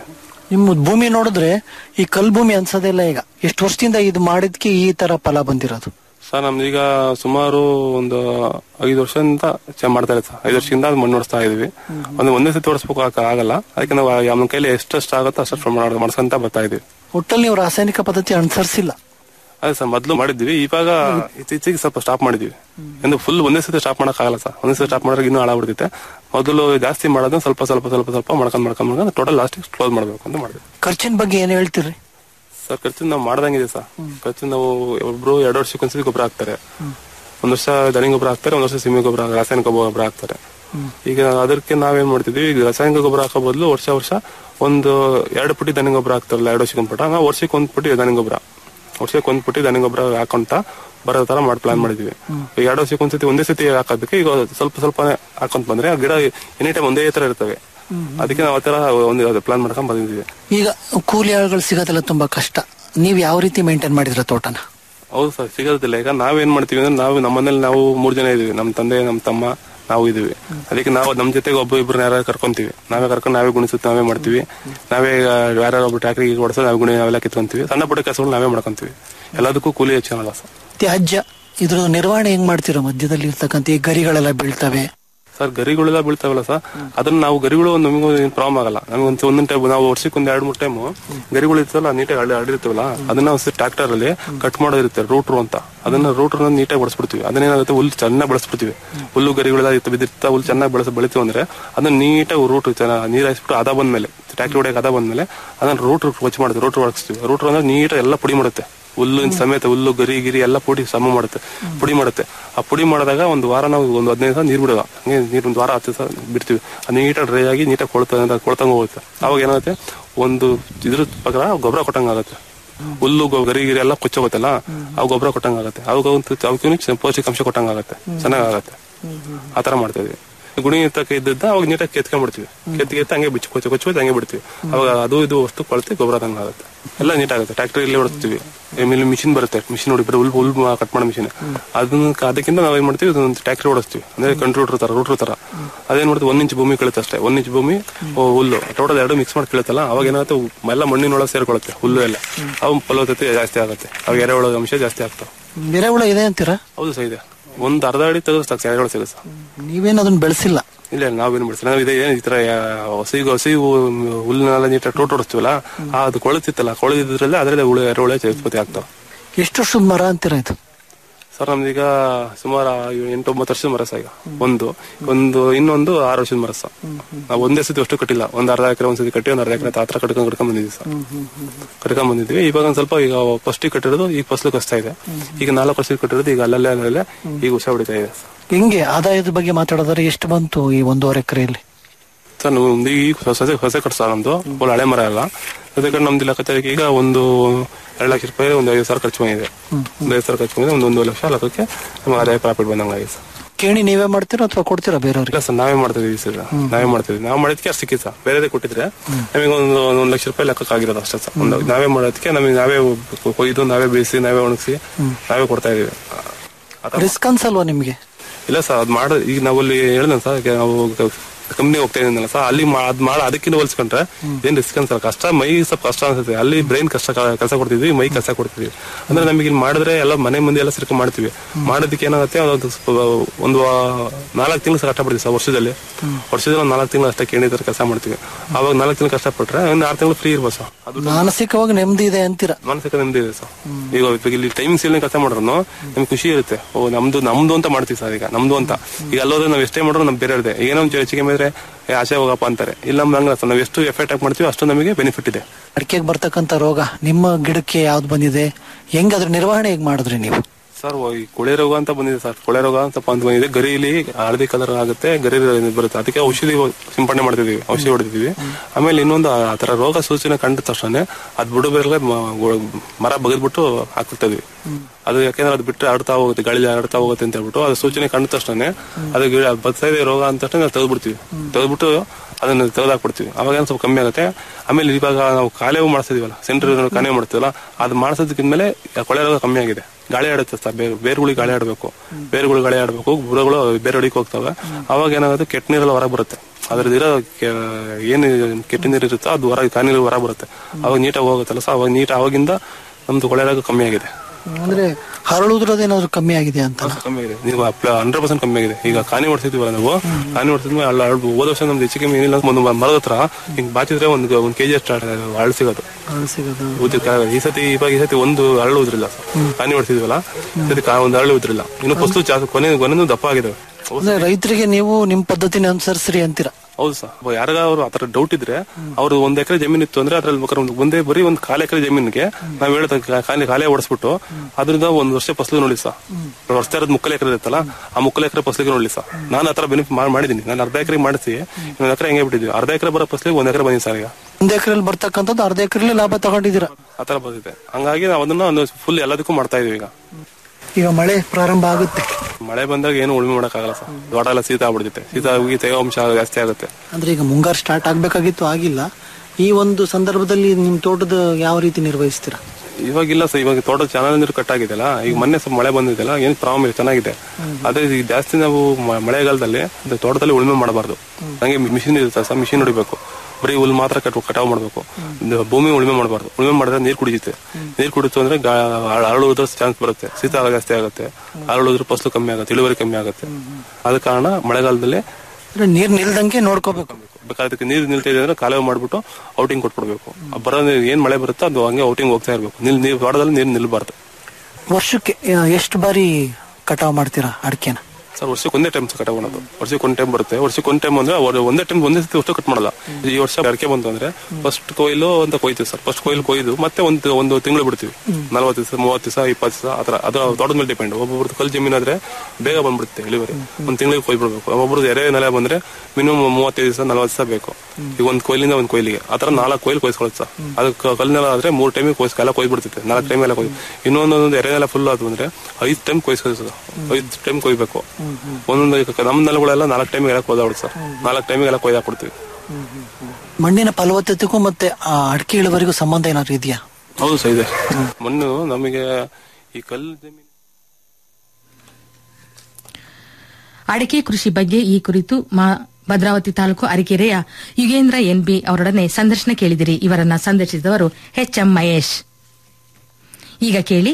ನಿಮ್ಮ ಭೂಮಿ ನೋಡಿದ್ರೆ ಈ ಕಲ್ ಭೂಮಿ ಅನ್ಸೋದಿಲ್ಲ ಈಗ ಎಷ್ಟು ವರ್ಷದಿಂದ ಇದು ಮಾಡಿದ್ಕೆ ಈ ತರ ಫಲ ಬಂದಿರೋದು ಸರ್ ನಮ್ದು ಈಗ ಸುಮಾರು ಒಂದು ಐದು ವರ್ಷದಿಂದ ಚೆ- ಮಾಡ್ತಾ ಇದೆ ಸರ್ ಐದು ವರ್ಷದಿಂದ ಅದು ಮಣ್ಣು ಹೊಡಿಸ್ತಾ ಇದೀವಿ ಒಂದು ಒಂದೇ ಸತಿ ಹೊಡಿಸ್ಬೇಕು ಆಗ- ಆಗಲ್ಲ ಅದಕ್ಕೆ ನಾವು ನಮ್ಮ ಕೈಲಿ ಎಷ್ಟೆಷ್ಟು ಆಗುತ್ತೋ ಅಷ್ಟು ಮಾಡ್ಸ್ಕೊಂತ ಬರ್ತಾ ಇದೀವಿ ಒಟ್ಟಲ್ಲಿ ನೀವು ರಾಸಾಯನಿಕ ಪದ್ಧತಿ ಅನುಸರಿಸಿಲ್ಲ ಅದೇ ಸರ್ ಮೊದಲು ಮಾಡಿದ್ವಿ ಇವಾಗ ಇತ್ತೀಚೆಗೆ ಸ್ವಲ್ಪ ಸ್ಟಾಪ್ ಮಾಡಿದ್ವಿ ಎಂದು ಫುಲ್ ಒಂದೇ ಸತಿ ಸ್ಟಾಪ್ ಮಾಡಕ್ ಆಗಲ್ಲ ಸರ್ ಒಂದೇ ಸತಿ ಸ್ಟಾಪ್ ಮಾಡಿದ್ರೆ ಇನ್ನೂ ಹಾಳಾಗ್ಬಿಡ್ತೈತೆ ಮೊದಲು ಜಾಸ್ತಿ ಮಾಡೋದು ಸ್ವಲ್ಪ ಸ್ವಲ್ಪ ಸ್ವಲ್ಪ ಸ್ವಲ್ಪ ಮಾಡ್ಕೊಂಡ್ ಮಾಡ್ಕೊಂಡ್ ಮಾಡ್ಕೊಂಡು ಟೋಟಲ್ ಲಾಸ್ಟ್ ಕ್ಲೋಸ್ ಮಾಡ್ಬೇಕು ಅಂತ ಮಾಡಿದ್ವಿ ಖರ್ಚಿನ ಬಗ್ಗೆ ಏನ್ ಹೇಳ್ತೀರಿ ಸರ್ ಖರ್ಚು ನಾವು ಮಾಡ್ದಂಗಿದೆ ಸರ್ ಖರ್ಚು ನಾವು ಒಬ್ರು ಎರಡು ವರ್ಷಕ್ಕೆ ಒಂದ್ಸತಿ ಗೊಬ್ಬರ ಹಾಕ್ತಾರೆ ಒಂದ್ ವರ್ಷ ದನಿ ಗೊಬ್ಬರ ಹಾಕ್ತಾರೆ ಒಂದ್ ವರ್ಷ ಸಿಮಿ ಗೊಬ್ಬರ ರಾಸಾಯನಿಕ ಗೊಬ್ಬರ ಹಾಕ್ತಾರೆ ಈಗ ಅದಕ್ಕೆ ನಾವೇನ್ ಮಾಡ್ತಿದ್ವಿ ಈಗ ರಾಸಾಯನಿಕ ಗೊಬ್ಬರ ಹಾಕೋ ಬದಲು ವರ್ಷ ವರ್ಷ ಒಂದು ಎರಡು ಪುಟಿ ದನಿ ಗೊಬ್ಬರ ಹಾಕ್ತಾರಲ್ಲ ಎರಡು ವರ್ಷಕ್ಕೆ ಒಂದ್ ಪುಟ ನಾವು ವರ್ಷಕ್ಕೆ ಒಂದ್ ಪುಟಿ ದನಿ ಗೊಬ್ಬರ ವರ್ಷಕ್ಕೆ ಒಂದ್ ಪುಟಿ ದನಿ ಗೊಬ್ಬರ ಹಾಕೊಂತ ಬರೋ ತರ ಮಾಡಿ ಪ್ಲಾನ್ ಮಾಡಿದ್ವಿ ಈಗ ಎರಡು ವರ್ಷಕ್ಕೆ ಒಂದ್ಸತಿ ಒಂದೇ ಸತಿ ಹಾಕೋದಕ್ಕೆ ಈಗ ಸ್ವಲ್ಪ ಸ್ವಲ್ಪ ಹಾಕೊಂತ ಬಂದ್ರೆ ಆ ಗಿಡ ಎನಿ ಟೈಮ್ ಒಂದೇ ತರ ಇರ್ತವೆ ಅದಕ್ಕೆ ನಾವು ಆ ತರ ಒಂದು ಪ್ಲಾನ್ ಮಾಡ್ಕೊಂಡ್ ಬಂದಿದ್ವಿ ಈಗ ಕೂಲಿ ಆಳುಗಳು ಸಿಗೋದೆಲ್ಲ ತುಂಬಾ ಕಷ್ಟ ನೀವ್ ಯಾವ ರೀತಿ ಮೇಂಟೈನ್ ಮಾಡಿದ್ರ ತೋಟನ ಹೌದು ಸರ್ ಸಿಗೋದಿಲ್ಲ ಈಗ ನಾವೇನ್ ಮಾಡ್ತೀವಿ ಅಂದ್ರೆ ನಾವು ನಮ್ಮ ಮನೇಲಿ ನಾವು ಮೂರ್ ಜನ ಇದೀವಿ ನಮ್ಮ ತಂದೆ ನಮ್ಮ ತಮ್ಮ ನಾವು ಇದೀವಿ ಅದಕ್ಕೆ ನಾವು ನಮ್ಮ ಜೊತೆಗೆ ಒಬ್ಬ ಇಬ್ರು ಯಾರು ಕರ್ಕೊಂತೀವಿ ನಾವೇ ಕರ್ಕೊಂಡು ನಾವೇ ಗುಣಿಸುತ್ತೆ ನಾವೇ ಮಾಡ್ತೀವಿ ನಾವೇ ಯಾರು ಒಬ್ರು ಟ್ಯಾಕ್ರಿಗೆ ಓಡಿಸೋ ನಾವೇ ಗುಣಿ ನಾವೆಲ್ಲ ಕಿತ್ಕೊಂತೀವಿ ಸಣ್ಣ ಪುಟ್ಟ ಕೆಲಸಗಳು ನಾವೇ ಮಾಡ್ಕೊಂತೀವಿ ಎಲ್ಲದಕ್ಕೂ ಕೂಲಿ ಹೆಚ್ಚನಲ್ಲ ಸರ್ ತ್ಯಾಜ್ಯ ಇದ್ರ ನಿರ್ವಹಣೆ ಹೆಂಗ್ ಮಾಡ್ತೀರಾ ಮಧ್ಯದಲ್ಲಿ ಇರ್ತಕ್ಕಂಥ ಈ ಗರಿಗಳೆಲ್ಲ ಬೀಳ್ತವೆ ಸರ್ ಗರಿಗಳೆಲ್ಲ ಬೀಳ್ತಾವಲ್ಲ ಸರ್ ಅದನ್ನ ನಾವು ಗರಿಗಳು ನಮಗೂ ಪ್ರಾಬ್ಲಮ್ ಆಗಲ್ಲ ನಮಗೆ ಒಂದು ಒಂದೊಂದು ಟೈಮ್ ನಾವು ವರ್ಷಕ್ಕೆ ಒಂದ್ ಎರಡು ಮೂರು ಟೈಮ್ ಗರಿಗಳು ಇರ್ತವಲ್ಲ ನೀಟಾಗಿ ಹಳ್ಳಿ ಹಳ್ಳಿರ್ತೀವಲ್ಲ ಅದನ್ನ ಟ್ರಾಕ್ಟರ್ ಅಲ್ಲಿ ಕಟ್ ಮಾಡೋದಿರುತ್ತೆ ರೂಟ್ರು ಅಂತ ಅದನ್ನ ರೂಟ್ರ್ ನೀಟಾಗಿ ಬಳಸ್ಬಿಡ್ತೀವಿ ಅದನ್ನೇನಾಗುತ್ತೆ ಹುಲ್ಲು ಚೆನ್ನಾಗಿ ಬಳಸ್ಬಿಡ್ತೀವಿ ಹುಲ್ಲು ಗರಿಗಳೆಲ್ಲ ಇತ್ತು ಬಿದ್ದಿರ್ತ ಹುಲ್ಲು ಚೆನ್ನಾಗಿ ಬೆಳೆಸ ಬೆಳಿತೀವಿ ಅಂದ್ರೆ ಅದನ್ನ ನೀಟಾಗಿ ರೂಟ್ ನೀರ್ ಹಾಯಿಸ್ಬಿಟ್ಟು ಅದ ಬಂದ್ಮೇಲೆ ಟ್ರಾಕ್ಟರ್ ಹೊಡೆಯಕ್ಕೆ ಅದ ಬಂದ್ಮೇಲೆ ಅದನ್ನ ರೂಟ್ರ್ ಸ್ವಚ್ಛ ಮಾಡ್ತೀವಿ ರೂಟ್ರ್ ಒಳಗಿಸ್ತೀವಿ ರೂಟ್ರ್ ಅಂದ್ರೆ ನೀಟಾಗಿ ಎಲ್ಲ ಪುಡಿ ಮಾಡುತ್ತೆ ಹುಲ್ಲು ಸಮೇತ ಹುಲ್ಲು ಗರಿ ಗಿರಿ ಎಲ್ಲ ಪುಡಿ ಸಮ ಮಾಡುತ್ತೆ ಪುಡಿ ಮಾಡುತ್ತೆ ಆ ಪುಡಿ ಮಾಡಿದಾಗ ಒಂದು ವಾರ ನಾವು ಒಂದು ಹದಿನೈದು ದಿವಸ ನೀರು ಬಿಡುವ ಹಂಗೆ ನೀರು ಒಂದು ವಾರ ಹತ್ತು ದಿವಸ ಬಿಡ್ತೀವಿ ಅದು ನೀಟಾಗಿ ಡ್ರೈ ಆಗಿ ನೀಟಾಗಿ ಕೊಳ್ತಾ ಕೊಳ್ತಂಗ ಹೋಗುತ್ತೆ ಅವಾಗ ಏನಾಗುತ್ತೆ ಒಂದು ಇದ್ರ ಪ್ರಕಾರ ಗೊಬ್ಬರ ಕೊಟ್ಟಂಗ ಆಗುತ್ತೆ ಹುಲ್ಲು ಗೊ- ಗರಿ ಗಿರಿ ಎಲ್ಲ ಕೊಚ್ಚೋಗುತ್ತಲ್ಲ ಅವು ಗೊಬ್ಬರ ಕೊಟ್ಟಂಗ ಆಗುತ್ತೆ ಅವಾಗ ಒಂದು ಅವಕ್ಕೂ ಪೌಷ್ಟಿಕಾಂಶ ಕೊಟ್ಟಂಗ ಆಗುತ್ತೆ ಚೆನ್ನಾಗಾಗತ್ತೆ ಆ ತರ ಮಾಡ್ತಾ ಇದೀವಿ ಗುಣಿ ತಕ್ಕ ಇದ್ದದ್ದ ಅವಾಗ ನೀಟಾಗಿ ಕೆತ್ಕೊಂಡ್ಬಿಡ್ತೀವಿ ಕೆತ್ತಿ ಕೆತ್ತಿ ಹಂಗೆ ಬಿಚ್ಚು ಕೊಚ್ಚು ಕೊಚ್ಚು ಹಂಗೆ ಬಿಡ್ತೀವಿ ಅವಾಗ ಅದು ಇದು ವಸ್ತು ಕೊಳ್ತಿ ಗೊಬ್ಬರ ತಂಗ ಆಗುತ್ತೆ ಎಲ್ಲ ನೀಟ್ ಆಗುತ್ತೆ ಟ್ರಾಕ್ಟರ್ ಇಲ್ಲೇ ಹೊಡಿಸ್ತೀವಿ ಆಮೇಲೆ ಮಿಷಿನ್ ಬರುತ್ತೆ ಮಿಷಿನ್ ಹೊಡಿ ಬರೀ ಹುಲ್ ಹುಲ್ ಕಟ್ ಮಾಡೋ ಮಿಷಿನ್ ಅದನ್ನ ಅದಕ್ಕಿಂತ ನಾವೇನ್ ಮಾಡ್ತೀವಿ ಒಂದು ಟ್ರಾಕ್ಟರ್ ಓಡಿಸ್ತೀವಿ ಅಂದ್ರೆ ಕಂಟ್ರೋಲ್ರ್ ತರ ರೂಟ್ರ್ ತರ ಅದೇನ್ ಮಾಡ್ತೀವಿ ಒಂದ್ ಇಂಚ್ ಭೂಮಿ ಕೀಳುತ್ತೆ ಅಷ್ಟೇ ಒಂದ್ ಇಂಚ್ ಭೂಮಿ ಓ, ಹುಲ್ಲು ಟೋಟಲ್ ಎರಡು ಮಿಕ್ಸ್ ಮಾಡಿ ಕೀಳುತ್ತಲ್ಲ ಅವಾಗ ಏನಾಗುತ್ತೆ ಉ- ಎಲ್ಲ ಮಣ್ಣಿನೊಳಗೆ ಸೇರ್ಕೊಳ್ಳುತ್ತೆ ಹುಲ್ಲು ಎಲ್ಲ ಅವು ಫಲವತ್ತತೆ ಜಾಸ್ತಿ ಆಗುತ್ತೆ ಅವಾಗ ಎರೆಹುಳ ಅಂಶ ಜಾಸ್ತಿ ಆಗ್ತಾವೆ ಎರೆಹುಳ ಇದೆ ಅಂತೀರಾ ಹೌದು ಸರ್ ಇದೆ ಒಂದ್ ಅರ್ಧ ಅಡಿ ತೆಗೆದು ಸಾಕು ಎರೆಹುಳ ಸಿಗುತ್ತೆ ಸರ್ ನೀವೇನು ಅದನ್ನ ಬೆಳೆಸಿಲ್ಲ ಇಲ್ಲ ಇಲ್ಲ, ನಾವೇನ್ ಬಿಡ್ತೀವಿ ನಾವು ಇದೇ ಏನ್ ಈ ತರ ಹಸಿ ಹಸಿ ಹುಲ್ಲನ್ನೆಲ್ಲ ನೀಟಾಗಿ ಟೋಟ್ ಹೊಡಿಸ್ತೀವಲ್ಲ ಆ ಅದು ಕೊಳತಿತ್ತಲ್ಲ ಕೊಳದಿದ್ರಲ್ಲೇ ಅದರಲ್ಲೇ ಹುಳು ಎರೆಹುಳ ಉತ್ಪತ್ತಿ ಆಗ್ತಾವ ಎಷ್ಟು ವರ್ಷದ ಮರ ಅಂತೀರಾ ಇದು ಸರ್ ನಮ್ದೀಗ ಸುಮಾರು ಎಂಟು ಒಂಬತ್ತು ವರ್ಷದ ಮರಸ ಈಗ ಒಂದು ಒಂದು ಇನ್ನೊಂದು ಆರು ವರ್ಷದ ಮರಸ ನಾವು ಒಂದೇ ಸತಿ ಅಷ್ಟು ಕಟ್ಟಿಲ್ಲ ಒಂದ್ ಅರ್ಧ ಎಕರೆ ಒಂದ್ಸತಿ ಕಟ್ಟಿ ಒಂದ್ ಅರ್ಧ ಎಕರೆ ಹತ್ರ ಕಟ್ಕೊಂಡ್ ಕಟ್ಕೊಂಡ್ ಬಂದಿದ್ವಿ ಸರ್ ಕಟ್ಕೊಂಡ್ ಬಂದಿದ್ವಿ ಇವಾಗ ಒಂದ್ ಸ್ವಲ್ಪ ಈಗ ಫಸ್ಟ್ ಕಟ್ಟಿರೋದು ಈಗ ಫಸ್ಲು ಕಸ್ತಾ ಇದೆ ಈಗ ನಾಲ್ಕು ವರ್ಷದ ಕಟ್ಟಿರೋದು ಈಗ ಅಲ್ಲಲ್ಲೇ ಅಲ್ಲಲ್ಲೇ ಈಗ ಹುಷ ಹೊಡಿತಾ ಇದೆ ಹೆಂಗೆ ಆದಾಯದ ಬಗ್ಗೆ ಮಾತಾಡೋದಾದ್ರೆ ಎಷ್ಟು ಬಂತು ಈ ಒಂದೂವರೆ ಎಕರೆಯಲ್ಲಿ ಸರ್ ನಮ್ದು ಈಗ ಹೊಸ ಹೊಸ ಕಟ್ಟ ಸರ್ ನಮ್ದು ಫುಲ್ ಹಳೆ ಮರ ಅಲ್ಲ ಅದಕ್ಕೆ ನಮ್ದು ಲೆಕ್ಕಾಚಾರಕ್ಕೆ ಈಗ ಒಂದು ಎರಡು ಲಕ್ಷ ರೂಪಾಯಿ ಒಂದು ಐದು ಸಾವಿರ ಖರ್ಚು ಬಂದಿದೆ ಒಂದು ಐದು ಸಾವಿರ ಖರ್ಚು ಬಂದಿದೆ ಒಂದು ಒಂದು ಲಕ್ಷ ಲೆಕ್ಕಕ್ಕೆ ನಮ್ಗೆ ಆದಾಯ ಪ್ರಾಫಿಟ್ ಬಂದಂಗಾಗಿದೆ ಸರ್ ಕೇಣಿ ನೀವೇ ಮಾಡ್ತೀರಾ ಅಥವಾ ಕೊಡ್ತೀರಾ ಬೇರೆಯವ್ರಿಗೆ ಇಲ್ಲ ಸರ್ ನಾವೇ ಮಾಡ್ತಾ ಇದೀವಿ ಸರ್ ನಾವೇ ಮಾಡ್ತಿದ್ವಿ ನಾವು ಮಾಡಿದ್ಕೆ ಅಷ್ಟು ಸಿಕ್ಕಿತ್ತು ಸರ್ ಬೇರೆ ಕೊಟ್ಟಿದ್ರೆ ನಮಗೆ ಒಂದು ಒಂದು ಲಕ್ಷ ರೂಪಾಯಿ ಲೆಕ್ಕಕ್ಕೆ ಆಗಿರೋದು ಅಷ್ಟೇ ಸರ್ ಒಂದು ನಾವೇ ಮಾಡೋದಕ್ಕೆ ನಮಗೆ ನಾವೇ ಕೊಯ್ದು ನಾವೇ ಬೇಯಿಸಿ ನಾವೇ ಒಣಗಿಸಿ ನಾವೇ ಕೊಡ್ತಾ ಇದೀವಿ ರಿಸ್ಕ್ ಅನ್ಸಲ್ವಾ ನಿಮ್ಗೆ ಇಲ್ಲ ಸರ್ ಅದ್ ಮಾಡ ಈಗ ನಾವು ಅಲ್ಲಿ ಹೇಳಿದ ಸರ್ ಈಗ ನಾವು ಕಂಪ್ನಿ ಹೋಗ್ತಾ ಇದೀನಲ್ಲ ಸರ್ ಅಲ್ಲಿ ಮಾ- ಅದ್ ಮಾಡ ಅದಕ್ಕಿಂತ ಹೋಲಿಸ್ಕೊಂಡ್ರೆ ಏನ್ ರಿಸ್ಕ್ ಅನ್ಸಲ್ಲ ಕಷ್ಟ ಮೈ ಸ್ವಲ್ಪ ಕಷ್ಟ ಅನ್ಸುತ್ತೆ ಅಲ್ಲಿ ಬ್ರೈನ್ ಕಷ್ಟ ಕೆಲಸ ಕೊಡ್ತಿದ್ವಿ ಮೈ ಕೆಲಸ ಕೊಡ್ತಿದ್ವಿ ಅಂದ್ರೆ ನಮಗೆ ಇಲ್ಲಿ ಮಾಡಿದ್ರೆ ಎಲ್ಲ ಮನೆ ಮುಂದೆ ಎಲ್ಲ ಸೇರ್ಕೊಂಡ್ ಮಾಡ್ತೀವಿ ಮಾಡೋದಕ್ಕೆ ಏನಾಗುತ್ತೆ ಅದೊಂದು ಸ್ವಲ್ಪ ಒಂದು ನಾಲ್ಕು ತಿಂಗಳು ಕಷ್ಟಪಡ್ತೀವಿ ಸರ್ ವರ್ಷದಲ್ಲಿ ವರ್ಷದಲ್ಲಿ ಒಂದು ನಾಲ್ಕು ತಿಂಗಳು ಅಷ್ಟೇ ಕೇಳಿ ಕೆಲಸ ಮಾಡ್ತೀವಿ ಅವಾಗ ನಾಲ್ಕು ತಿಂಗಳು ಕಷ್ಟಪಟ್ರೆ ಒಂದು ಆರು ತಿಂಗಳು ಫ್ರೀ ಇರ್ಬೋದು ಸರ್ ಅದು ಮಾನಸಿಕವಾಗಿ ನೆಮ್ಮದಿ ಇದೆ ಅಂತೀರಾ ಮಾನಸಿಕ ನೆಮ್ಮದಿ ಇದೆ ಸರ್ ಈಗ ಇವಾಗ ಇಲ್ಲಿ ಟೈಮಿಂಗ್ಸ್ ಇಲ್ಲಿ ಕೆಲಸ ಮಾಡ್ರು ನಮ್ಗೆ ಖುಷಿ ಇರುತ್ತೆ ಓ ನಮ್ದು ನಮ್ದು ಅಂತ ಮಾಡ್ತೀವಿ ಸರ್ ಈಗ ನಮ್ದು ಅಂತ ಈಗ ಅಲ್ಲೋದ್ರೆ ನಾವ್ ಎಷ್ಟೇ ಮಾಡಿದ್ರು ನಮ್ ಬೇರೆ ಇರುತ್ತೆ ಏನೋ ಒಂದು ಹೆಚ್ಚಿಗೆ ಮಾಡಿದ್ರೆ ಏ ಆಸೆ ಹೋಗಪ್ಪ ಅಂತಾರೆ ಇಲ್ಲ ನಮ್ಗೆ ಹಂಗಲ್ಲ ಸರ್ ನಾವ್ ಎಷ್ಟು ಎಫೆಕ್ಟ್ ಆಗಿ ಮಾಡ್ತೀವಿ ಅಷ್ಟು ನಮಗೆ ಬೆನಿಫಿಟ್ ಇದೆ ಅಡಿಕೆಗೆ ಬರ್ತಕ್ಕಂಥ ರೋಗ ನಿಮ್ಮ ಗಿಡಕ್ಕೆ ಯಾವ್ದು ಬಂದಿದೆ ಹೆಂಗ್ ಅದ್ರ ನಿರ್ವಹಣೆ ಹೇಗ್ ಮಾಡಿದ್ರಿ ನೀವು ಸರ್ ಈ ಕೊಳೆ ರೋಗ ಅಂತ ಬಂದಿದೆ ಸರ್ ಕೊಳೆ ರೋಗ ಅಂತ ಅಂತ ಬಂದಿದೆ ಗರಿಲಿ ಹಳದಿ ಕಲರ್ ಆಗುತ್ತೆ ಗರಿ ಬರುತ್ತೆ ಅದಕ್ಕೆ ಔಷಧಿ ಸಿಂಪಡಣೆ ಮಾಡ್ತಿದೀವಿ ಔಷಧಿ ಹೊಡಿತೀವಿ ಆಮೇಲೆ ಇನ್ನೊಂದು ಆ ತರ ರೋಗ ಸೂಚನೆ ಕಂಡ ತಕ್ಷಣ ಅದ್ ಬಿಡು ಬೇರೆ ಮರ ಬಗದ್ಬಿಟ್ಟು ಹಾಕ್ತಾ ಇದೀವಿ ಅದು ಯಾಕೆಂದ್ರೆ ಅದು ಬಿಟ್ಟರೆ ಹರಡ್ತಾ ಹೋಗುತ್ತೆ ಗಾಳಿ ಹರಡ್ತಾ ಹೋಗುತ್ತೆ ಅಂತ ಹೇಳ್ಬಿಟ್ಟು ಅದು ಸೂಚನೆ ಕಂಡ ತಕ್ಷಣ ಅದು ಗಿಡ ಬರ್ತಾ ಇದೆ ರೋಗ ಅಂತ ತಕ್ಷಣ ನಾವು ತೆಗೆದ್ಬಿಡ್ತೀವಿ ತೆಗೆದ್ಬಿಟ್ಟು ಅದನ್ನ ತೆಗೆದಾಕ್ಬಿಡ್ತೀವಿ ಅವಾಗ ಏನ್ ಸ್ವಲ್ಪ ಕಮ್ಮಿ ಆಗುತ್ತೆ ಆಮೇಲೆ ಇವಾಗ ನಾವು ಕಾಲೇವು ಮಾಡಿಸ್ತಿದೀವಲ್ಲ ಸೆಂಟ್ರ್ ಕಾಲೇ ಮಾಡ್ತೀವಲ್ಲ ಅದು ಮಾಡಿಸೋದಕ್ಕಿಂತ ಕೊಳೆ ರೋಗ ಕಮ್ಮಿ ಆಗಿದೆ ಗಾಳಿ ಆಡುತ್ತೆ ಸರ್ ಬೇರೆ ಬೇರುಗಳಿಗೆ ಗಾಳಿ ಆಡಬೇಕು ಬೇರುಗಳು ಗಾಳಿ ಆಡಬೇಕು ಬುಡಗಳು ಬೇರೆ ಹೊಡಿಕ್ ಹೋಗ್ತವೆ ಅವಾಗ ಏನಾಗುತ್ತೆ ಕೆಟ್ಟ ನೀರೆಲ್ಲ ಹೊರಗೆ ಬರುತ್ತೆ ಅದ್ರದ್ದಿರೋ ಕೆ- ಏನು ಕೆಟ್ಟ ನೀರು ಇರುತ್ತೋ ಅದು ಹೊರ ಕಾನಿ ನೀರು ಹೊರ ಬರುತ್ತೆ ಅವಾಗ ನೀಟಾಗಿ ಹೋಗುತ್ತಲ್ಲ ಸೊ ಅವಾಗ ನೀಟ್ ಅವಾಗಿಂದ ನಮ್ದು ಕೊಳೆರಾಗ ಕಮ್ಮಿ ಆಗಿದೆ ಅಂದ್ರೆ ಹರಳುದ್ರದೇನಾದ್ರು ಕಮ್ಮಿ ಆಗಿದೆ ಅಂತ ಕಮ್ಮಿ ಆಗಿದೆ ನೀವು ಹಂಡ್ರೆಡ್ ಪರ್ಸೆಂಟ್ ಕಮ್ಮಿ ಆಗಿದೆ ಈಗ ಕಾನಿ ಹೊಡ್ಸಿದ್ವಲ್ಲ ನಾವು ಕಾನಿ ಹೊಡ್ಸಿದ್ಮೇಲೆ ಅಲ್ಲ ಅಳ್ಬು ಹೋದ ವರ್ಷ ನಮ್ದು ಹೆಚ್ಚು ಕಮ್ಮಿ ಏನಿಲ್ಲ ಒಂದು ಮರದ ಹತ್ರ ಹಿಂಗ್ ಬಾಚಿದ್ರೆ ಒಂದು ಒಂದು ಕೆಜಿ ಅಷ್ಟು ಹಳ್ಳು ಸಿಗೋದು ಹರಳು ಸಿಗೋದು ಉದ್ದ ಕ- ಈ ಸತಿ ಇವಾಗ ಈ ಸತಿ ಒಂದು ಹರಳು ಉದ್ರಿಲ್ಲ ಕಾನಿ ಹೊಡ್ಸಿದ್ವಲ್ಲ ಈ ಸತಿ ಕಾ- ಒಂದು ಹರಳು ಉದ್ರಿಲ್ಲ ಇನ್ನು ಫಸ್ಲು ಜಾಸ್ತಿ ಕೊನೆ ಕೊನೆನೂ ದಪ್ಪ ಆಗಿದೆ ಅಂದ್ರೆ ರೈತರಿಗೆ ನೀವು ನಿಮ್ ಪದ್ಧತಿನ ಅನುಸರಿಸ್ರಿ ಅಂತೀರಾ ಹೌದು ಸರ್ ಯಾರಿಗ ಅವ್ರು ಆತರ ಡೌಟ್ ಇದ್ರೆ ಅವ್ರು ಒಂದ್ ಎಕರೆ ಜಮೀನ್ ಇತ್ತು ಅಂದ್ರೆ ಅದ್ರಲ್ಲಿ ಬೇಕಾದ್ರೆ ಒಂದು ಒಂದೇ ಬರೀ ಒಂದು ಕಾಲ ಎಕರೆ ಜಮೀನಿಗೆ ನಾವ್ ಹೇಳದ ಖಾಲಿ ಖಾಲಿ ಓಡಿಸ್ಬಿಟ್ಟು ಅದರಿಂದ ಒಂದ್ ವರ್ಷ ಫಸಲು ನೋಡಿ ಸರ್ ವರ್ಷ ಇರೋದು ಮುಕ್ಕಲ್ ಎಕರೆ ಇರುತ್ತಲ್ಲ ಆ ಮುಕ್ಕಲ್ ಎಕರೆ ಫಸಲಿಗೆ ನೋಡಿ ಸರ್ ನಾನು ಆತರ ಬೆನಿಫಿಟ್ ಮಾಡಿದೀನಿ ನಾನು ಅರ್ಧ ಎಕರೆ ಮಾಡಿಸಿ ಇನ್ನೊಂದ್ ಎಕರೆ ಹೆಂಗೆ ಬಿಟ್ಟಿದ್ವಿ ಅರ್ಧ ಎಕರೆ ಬರೋ ಫಸಲಿಗೆ ಒಂದ್ ಎಕರೆ ಬಂದಿನಿ ಸರ್ ಈಗ ಒಂದ್ ಎಕರೆಲಿ ಬರ್ತಕ್ಕಂಥದ್ದು ಅರ್ಧ ಎಕರೆಲಿ ಲಾಭ ತಗೊಂಡಿದ್ದೀರಾ ಆತರ ಬಂದಿದೆ ಹಂಗಾಗಿ ನಾವು ಅದನ್ನ ಫುಲ್ ಎಲ್ಲದಕ್ಕೂ ಮಾಡ್ತಾ ಇದೀವಿ ಈಗ ಈಗ ಮಳೆ ಪ್ರಾರಂಭ ಆಗುತ್ತೆ ಮಳೆ ಬಂದಾಗ ಏನು ಉಳುಮೆ ಮಾಡಕ್ಕಾಗಲ್ಲ ಸರ್ ದೊಡ್ಡ ಎಲ್ಲ ಶೀತ ಆಗ್ಬಿಡ್ತೈತೆ ಶೀತ ಆಗಿ ತೇವಾಂಶ ಜಾಸ್ತಿ ಆಗುತ್ತೆ ಅಂದ್ರೆ ಈಗ ಮುಂಗಾರು ಸ್ಟಾರ್ಟ್ ಆಗ್ಬೇಕಾಗಿತ್ತು ಆಗಿಲ್ಲ ಈ ಒಂದು ಸಂದರ್ಭದಲ್ಲಿ ನಿಮ್ ತೋಟದ ಯಾವ ರೀತಿ ನಿರ್ವಹಿಸ್ತೀರಾ ಇವಾಗಿಲ್ಲ ಸರ್ ಇವಾಗ ತೋಟ ಚೆನ್ನಾಗಿ ನೀರು ಕಟ್ ಆಗಿದೆಲ್ಲ ಈಗ ಮೊನ್ನೆ ಸ್ವಲ್ಪ ಮಳೆ ಬಂದಿದೆಲ್ಲ ಏನ್ ಪ್ರಾಬ್ಲಮ್ ಇಲ್ಲ ಚೆನ್ನಾಗಿದೆ ಅದೇ ಈಗ ಜಾಸ್ತಿ ನಾವು ಮ- ಮಳೆಗಾಲದಲ್ಲಿ ಅದು ತೋಟದಲ್ಲಿ ಉಳುಮೆ ಮಾಡಬಾರ್ದು ನಂಗೆ ಮಿಷಿನ್ ಇರುತ್ತೆ ಸರ್ ಮಿಷಿನ್ ಹೊಡಿಬೇಕು ಬರೀ ಹುಲ್ ಮಾತ್ರ ಕಟ್ ಕಟಾವ್ ಮಾಡ್ಬೇಕು ಇದು ಭೂಮಿ ಉಳುಮೆ ಮಾಡಬಾರ್ದು ಉಳುಮೆ ಮಾಡಿದ್ರೆ ನೀರು ಕುಡಿಯುತ್ತೆ ನೀರು ಕುಡಿತು ಅಂದ್ರೆ ಗಾ- ಅರಳುವುದ್ರ ಚಾನ್ಸ್ ಬರುತ್ತೆ ಶೀತ ಜಾಸ್ತಿ ಆಗುತ್ತೆ ಅರಳುದ್ರ ಫಸಲು ಕಮ್ಮಿ ಆಗುತ್ತೆ ಇಳುವರಿ ಕಮ್ಮಿ ಆಗುತ್ತೆ ಆದ ಕಾರಣ ಮಳೆಗಾಲದಲ್ಲಿ ಅಂದ್ರೆ ನೀರ್ ನಿಲ್ದಂಗೆ ನೋಡ್ಕೋಬೇಕು ಬೇಕಾದ್ರೆ ಅದಕ್ಕೆ ನೀರು ನಿಲ್ತಾ ಇದೆ ಅಂದ್ರೆ ಕಾಲುವೆ ಮಾಡ್ಬಿಟ್ಟು ಔಟಿಂಗ್ ಕೊಟ್ಬಿಡ್ಬೇಕು ಆ ಬರೋ ನೀರು ಏನ್ ಮಳೆ ಬರುತ್ತೋ ಅದು ಹಂಗೆ ಔಟಿಂಗ್ ಹೋಗ್ತಾ ಇರ್ಬೇಕು ನಿಲ್ ನೀರು ತೋಟದಲ್ಲಿ ನೀರು ನಿಲ್ಬಾರ್ದು ವರ್ಷಕ್ಕೆ ಆ, ಎಷ್ಟು ಬಾರಿ ಕಟಾವ್ ಮಾಡ್ತೀರಾ ಅಡಿಕೆನ ಸರ್ ವರ್ಷಕ್ಕೆ ಒಂದೇ ಟೈಮ್ ಕಟ್ ಮಾಡೋದು ವರ್ಷಕ್ಕೆ ಒಂದ್ ಟೈಮ್ ಬರುತ್ತೆ ವರ್ಷಕ್ಕೆ ಒಂದ್ ಟೈಮ್ ಅಂದ್ರೆ ಅವ್ರು ಒಂದೇ ಟೈಮ್ ಒಂದೇ ಸತಿ ಅಷ್ಟು ಕಟ್ ಮಾಡಲ್ಲ ಈ ವರ್ಷ ಅಡಿಕೆ ಬಂತು ಅಂದ್ರೆ ಫಸ್ಟ್ ಕೊಯ್ಲು ಅಂತ ಕೊಯ್ತೀವಿ ಸರ್ ಫಸ್ಟ್ ಕೊಯ್ಲು ಕೊಯ್ದು ಮತ್ತೆ ಒಂದು ಒಂದು ತಿಂಗಳು ಬಿಡ್ತೀವಿ ನಲ್ವತ್ತು ದಿವಸ ಮೂವತ್ತು ದಿವಸ ಇಪ್ಪತ್ತು ದಿವಸ ಆತರ ಅದು ತೋಟದ ಮೇಲೆ ಡಿಪೆಂಡ್ ಒಬ್ಬೊಬ್ರದ್ದು ಕಲ್ ಜಮೀನಾದ್ರೆ ಬೇಗ ಬಂದ್ಬಿಡುತ್ತೆ ಇಳುವರಿ ಒಂದ್ ತಿಂಗಳಿಗೆ ಕೊಯ್ ಬಿಡ್ಬೇಕು ಒಬ್ಬೊಬ್ರದ್ದು ಎರೆ ನೆಲ ಬಂದ್ರೆ ಮಿನಿಮಮ್ ಮೂವತ್ತೈದು ದಿವಸ ನಲ್ವತ್ತು ದಿವಸ ಬೇಕು ಈಗ ಒಂದ್ ಕೊಯ್ಲಿಂದ ಒಂದ್ ಕೊಯ್ಲಿಗೆ ಆತರ ನಾಲ್ಕು ಕೊಯ್ಲು ಕೊಯ್ಸ್ಕೊಳುತ್ತೆ ಸರ್ ಅದಕ್ಕೆ ಕಲ್ಲಿನೆಲ ಆದ್ರೆ ಮೂರ್ ಟೈಮಿಗೆ ಕೊಯ್ಸ್ ಎಲ್ಲ ಕೊಯ್ ಬಿಡ್ತೈತೆ ನಾಲ್ಕು ಟೈಮ್ ಎಲ್ಲ ಕೊಯ್ ಇನ್ನೊಂದೊಂದು ಎರೆ ನೆಲ ಫುಲ್ ಆಯ್ತು ಅಂದ್ರೆ ಐದು ಟೈಮ್ ಕೊಯ್ಸ್ಕೊಳ್ತದೆ ಐದು ಟೈಮ್ ಕೊಯ್ಬೇಕು ಒಂದೊಂದು ಈಗ ನಮ್ಮ ನೆಲಗಳೆಲ್ಲ ನಾಲ್ಕು ಟೈಮಿಗೆ ಎಲ್ಲ ಕೊಯ್ದಾಬಿಡುತ್ತೆ ಸರ್ ನಾಲ್ಕು ಟೈಮಿಗೆ ಎಲ್ಲ ಕೊಯ್ದಾಕ್ಬಿಡ್ತೀವಿ ಮಣ್ಣಿನ ಫಲವತ್ತತೆಗೂ ಮತ್ತೆ ಆ ಅಡಿಕೆ ಇಳುವರಿಗೂ ಸಂಬಂಧ ಏನಾದ್ರು ಇದೆಯಾ ಹೌದು ಸರ್ ಇದೆ ಮಣ್ಣು ನಮಗೆ ಈ ಕಲ್ಲು ಜಮೀನು ಅಡಿಕೆ ಕೃಷಿ ಬಗ್ಗೆ ಈ ಕುರಿತು ಮಾ- ಭದ್ರಾವತಿ ತಾಲೂಕು ಅರಿಕೆರೆಯ ಯುಗೇಂದ್ರ ಎನ್ಬಿ ಅವರೊಡನೆ ಸಂದರ್ಶನ ಕೇಳಿದಿರಿ ಇವರನ್ನ ಸಂದರ್ಶಿಸಿದವರು ಎಚ್ ಎಂ ಮಹೇಶ್ ಈಗ ಕೇಳಿ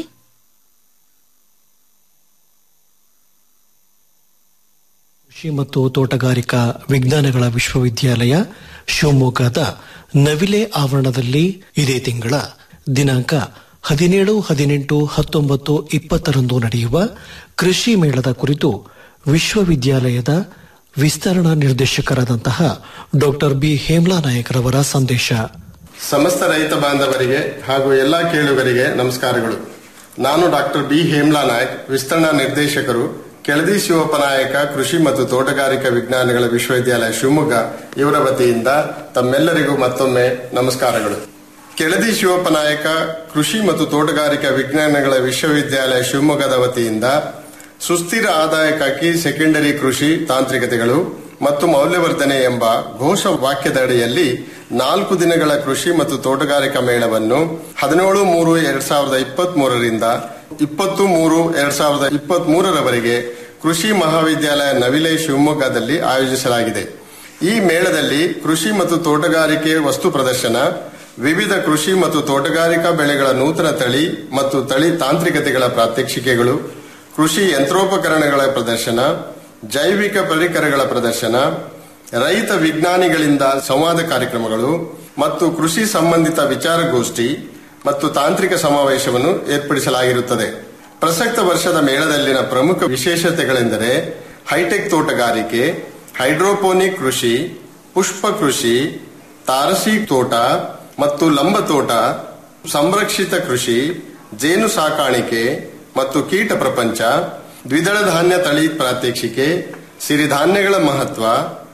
ಕೃಷಿ ಮತ್ತು ತೋಟಗಾರಿಕಾ ವಿಜ್ಞಾನಗಳ ವಿಶ್ವವಿದ್ಯಾಲಯ ಶಿವಮೊಗ್ಗದ ನವಿಲೆ ಆವರಣದಲ್ಲಿ ಇದೇ ತಿಂಗಳ ದಿನಾಂಕ ಹದಿನೇಳು ಹದಿನೆಂಟು ಹತ್ತೊಂಬತ್ತು ಇಪ್ಪತ್ತರಂದು ನಡೆಯುವ ಕೃಷಿ ಮೇಳದ ಕುರಿತು ವಿಶ್ವವಿದ್ಯಾಲಯದ ವಿಸ್ತರಣಾ ನಿರ್ದೇಶಕರಾದಂತಹ ಡಾಕ್ಟರ್ ಬಿ ಹೇಮ್ಲಾ ನಾಯಕರವರ ಸಂದೇಶ ಸಮಸ್ತ ರೈತ ಬಾಂಧವರಿಗೆ ಹಾಗೂ ಎಲ್ಲಾ ಕೇಳುಗರಿಗೆ ನಮಸ್ಕಾರಗಳು ನಾನು ಡಾಕ್ಟರ್ ಬಿ ಹೇಮ್ಲಾ ನಾಯಕ್ ವಿಸ್ತರಣಾ ನಿರ್ದೇಶಕರು ಕೆಳದಿ ಶಿವಪ್ಪ ನಾಯಕ ಕೃಷಿ ಮತ್ತು ತೋಟಗಾರಿಕಾ ವಿಜ್ಞಾನಗಳ ವಿಶ್ವವಿದ್ಯಾಲಯ ಶಿವಮೊಗ್ಗ ಇವರ ವತಿಯಿಂದ ತಮ್ಮೆಲ್ಲರಿಗೂ ಮತ್ತೊಮ್ಮೆ ನಮಸ್ಕಾರಗಳು ಕೆಳದಿ ಶಿವಪ್ಪ ನಾಯಕ ಕೃಷಿ ಮತ್ತು ತೋಟಗಾರಿಕಾ ವಿಜ್ಞಾನಗಳ ವಿಶ್ವವಿದ್ಯಾಲಯ ಶಿವಮೊಗ್ಗದ ವತಿಯಿಂದ ಸುಸ್ಥಿರ ಆದಾಯಕ್ಕಾಗಿ ಸೆಕೆಂಡರಿ ಕೃಷಿ ತಾಂತ್ರಿಕತೆಗಳು ಮತ್ತು ಮೌಲ್ಯವರ್ಧನೆ ಎಂಬ ಘೋಷ ವಾಕ್ಯದ ಅಡಿಯಲ್ಲಿ ನಾಲ್ಕು ದಿನಗಳ ಕೃಷಿ ಮತ್ತು ತೋಟಗಾರಿಕಾ ಮೇಳವನ್ನು ಹದಿನೇಳು ಮೂರು ಎರಡ್ ಸಾವಿರದ ಇಪ್ಪತ್ತ್ ಮೂರರಿಂದ ಇಪ್ಪತ್ತು ಮೂರು ಎರಡ್ ಸಾವಿರದ ಇಪ್ಪತ್ತ್ ಮೂರರವರೆಗೆ ಕೃಷಿ ಮಹಾವಿದ್ಯಾಲಯ ನವಿಲೆ ಶಿವಮೊಗ್ಗದಲ್ಲಿ ಆಯೋಜಿಸಲಾಗಿದೆ ಈ ಮೇಳದಲ್ಲಿ ಕೃಷಿ ಮತ್ತು ತೋಟಗಾರಿಕೆ ವಸ್ತು ಪ್ರದರ್ಶನ ವಿವಿಧ ಕೃಷಿ ಮತ್ತು ತೋಟಗಾರಿಕಾ ಬೆಳೆಗಳ ನೂತನ ತಳಿ ಮತ್ತು ತಳಿ ತಾಂತ್ರಿಕತೆಗಳ ಪ್ರಾತ್ಯಕ್ಷಿಕೆಗಳು ಕೃಷಿ ಯಂತ್ರೋಪಕರಣಗಳ ಪ್ರದರ್ಶನ ಜೈವಿಕ ಪರಿಕರಗಳ ಪ್ರದರ್ಶನ ರೈತ ವಿಜ್ಞಾನಿಗಳಿಂದ ಸಂವಾದ ಕಾರ್ಯಕ್ರಮಗಳು ಮತ್ತು ಕೃಷಿ ಸಂಬಂಧಿತ ವಿಚಾರಗೋಷ್ಠಿ ಮತ್ತು ತಾಂತ್ರಿಕ ಸಮಾವೇಶವನ್ನು ಏರ್ಪಡಿಸಲಾಗಿರುತ್ತದೆ ಪ್ರಸಕ್ತ ವರ್ಷದ ಮೇಳದಲ್ಲಿನ ಪ್ರಮುಖ ವಿಶೇಷತೆಗಳೆಂದರೆ ಹೈಟೆಕ್ ತೋಟಗಾರಿಕೆ ಹೈಡ್ರೋಪೋನಿಕ್ ಕೃಷಿ ಪುಷ್ಪ ಕೃಷಿ ತಾರಸಿ ತೋಟ ಮತ್ತು ಲಂಬ ತೋಟ ಸಂರಕ್ಷಿತ ಕೃಷಿ ಜೇನು ಸಾಕಾಣಿಕೆ ಮತ್ತು ಕೀಟ ಪ್ರಪಂಚ ದ್ವಿದಳ ಧಾನ್ಯ ತಳಿ ಪ್ರಾತ್ಯಕ್ಷಿಕೆ ಸಿರಿಧಾನ್ಯಗಳ ಮಹತ್ವ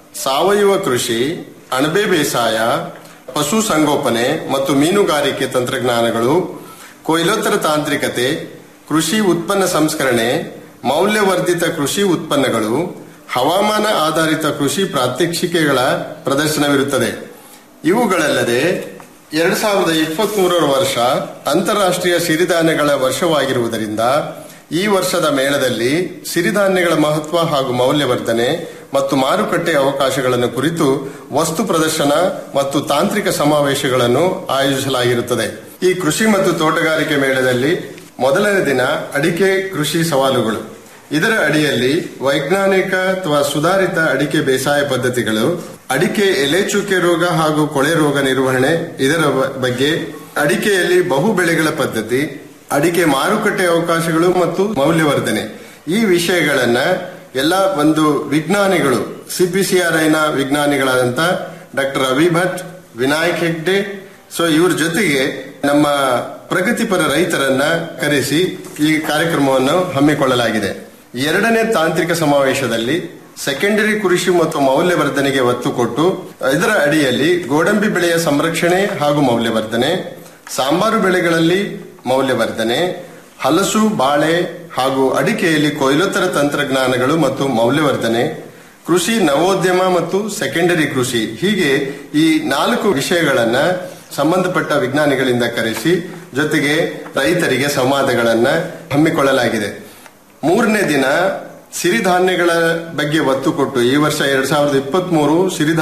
ಸಾವಯವ ಕೃಷಿ ಅಣಬೆ ಬೇಸಾಯ ಪಶು ಸಂಗೋಪನೆ ಮತ್ತು ಮೀನುಗಾರಿಕೆ ತಂತ್ರಜ್ಞಾನಗಳು ಕೊಯ್ಲೋತ್ತರ ತಾಂತ್ರಿಕತೆ ಕೃಷಿ ಉತ್ಪನ್ನ ಸಂಸ್ಕರಣೆ ಮೌಲ್ಯವರ್ಧಿತ ಕೃಷಿ ಉತ್ಪನ್ನಗಳು ಹವಾಮಾನ ಆಧಾರಿತ ಕೃಷಿ ಪ್ರಾತ್ಯಕ್ಷಿಕೆಗಳ ಪ್ರದರ್ಶನವಿರುತ್ತದೆ ಇವುಗಳಲ್ಲದೆ ಎರಡ್ ಸಾವಿರದ ಇಪ್ಪತ್ತ್ ಮೂರರ ವರ್ಷ ಅಂತಾರಾಷ್ಟ್ರೀಯ ಸಿರಿಧಾನ್ಯಗಳ ವರ್ಷವಾಗಿರುವುದರಿಂದ ಈ ವರ್ಷದ ಮೇಳದಲ್ಲಿ ಸಿರಿಧಾನ್ಯಗಳ ಮಹತ್ವ ಹಾಗೂ ಮೌಲ್ಯವರ್ಧನೆ ಮತ್ತು ಮಾರುಕಟ್ಟೆ ಅವಕಾಶಗಳನ್ನು ಕುರಿತು ವಸ್ತು ಪ್ರದರ್ಶನ ಮತ್ತು ತಾಂತ್ರಿಕ ಸಮಾವೇಶಗಳನ್ನು ಆಯೋಜಿಸಲಾಗಿರುತ್ತದೆ ಈ ಕೃಷಿ ಮತ್ತು ತೋಟಗಾರಿಕೆ ಮೇಳದಲ್ಲಿ ಮೊದಲನೇ ದಿನ ಅಡಿಕೆ ಕೃಷಿ ಸವಾಲುಗಳು ಇದರ ಅಡಿಯಲ್ಲಿ ವೈಜ್ಞಾನಿಕ ಅಥವಾ ಸುಧಾರಿತ ಅಡಿಕೆ ಬೇಸಾಯ ಪದ್ಧತಿಗಳು ಅಡಿಕೆ ಎಲೆ ಚುಕ್ಕೆ ರೋಗ ಹಾಗೂ ಕೊಳೆ ರೋಗ ನಿರ್ವಹಣೆ ಇದರ ಬ- ಬಗ್ಗೆ ಅಡಿಕೆಯಲ್ಲಿ ಬಹು ಬೆಳೆಗಳ ಪದ್ಧತಿ ಅಡಿಕೆ ಮಾರುಕಟ್ಟೆ ಅವಕಾಶಗಳು ಮತ್ತು ಮೌಲ್ಯವರ್ಧನೆ ಈ ವಿಷಯಗಳನ್ನ ಎಲ್ಲ ಒಂದು ವಿಜ್ಞಾನಿಗಳು ಸಿಪಿಸಿಆರ್ಐನ ವಿಜ್ಞಾನಿಗಳಾದಂತ ಡಾಕ್ಟರ್ ಅವಿ ಭಟ್ ವಿನಾಯಕ್ ಹೆಗ್ಡೆ ಸೊ ಇವ್ರ ಜೊತೆಗೆ ನಮ್ಮ ಪ್ರಗತಿಪರ ರೈತರನ್ನ ಕರೆಸಿ ಈ ಕಾರ್ಯಕ್ರಮವನ್ನು ಹಮ್ಮಿಕೊಳ್ಳಲಾಗಿದೆ ಎರಡನೇ ತಾಂತ್ರಿಕ ಸಮಾವೇಶದಲ್ಲಿ ಸೆಕೆಂಡರಿ ಕೃಷಿ ಮತ್ತು ಮೌಲ್ಯವರ್ಧನೆಗೆ ಒತ್ತು ಕೊಟ್ಟು ಇದರ ಅಡಿಯಲ್ಲಿ ಗೋಡಂಬಿ ಬೆಳೆಯ ಸಂರಕ್ಷಣೆ ಹಾಗೂ ಮೌಲ್ಯವರ್ಧನೆ ಸಾಂಬಾರು ಬೆಳೆಗಳಲ್ಲಿ ಮೌಲ್ಯವರ್ಧನೆ ಹಲಸು ಬಾಳೆ ಹಾಗೂ ಅಡಿಕೆಯಲ್ಲಿ ಕೊಯ್ಲೋತ್ತರ ತಂತ್ರಜ್ಞಾನಗಳು ಮತ್ತು ಮೌಲ್ಯವರ್ಧನೆ ಕೃಷಿ ನವೋದ್ಯಮ ಮತ್ತು ಸೆಕೆಂಡರಿ ಕೃಷಿ ಹೀಗೆ ಈ ನಾಲ್ಕು ವಿಷಯಗಳನ್ನ ಸಂಬಂಧಪಟ್ಟ ವಿಜ್ಞಾನಿಗಳಿಂದ ಕರೆಸಿ ಜೊತೆಗೆ ರೈತರಿಗೆ ಸಂವಾದಗಳನ್ನ ಹಮ್ಮಿಕೊಳ್ಳಲಾಗಿದೆ ಮೂರನೇ ದಿನ ಸಿರಿಧಾನ್ಯಗಳ ಬಗ್ಗೆ ಒತ್ತು ಕೊಟ್ಟು ಈ ವರ್ಷ ಎರಡ್ ಸಾವಿರದ ಇಪ್ಪತ್ತ್ ಮೂರು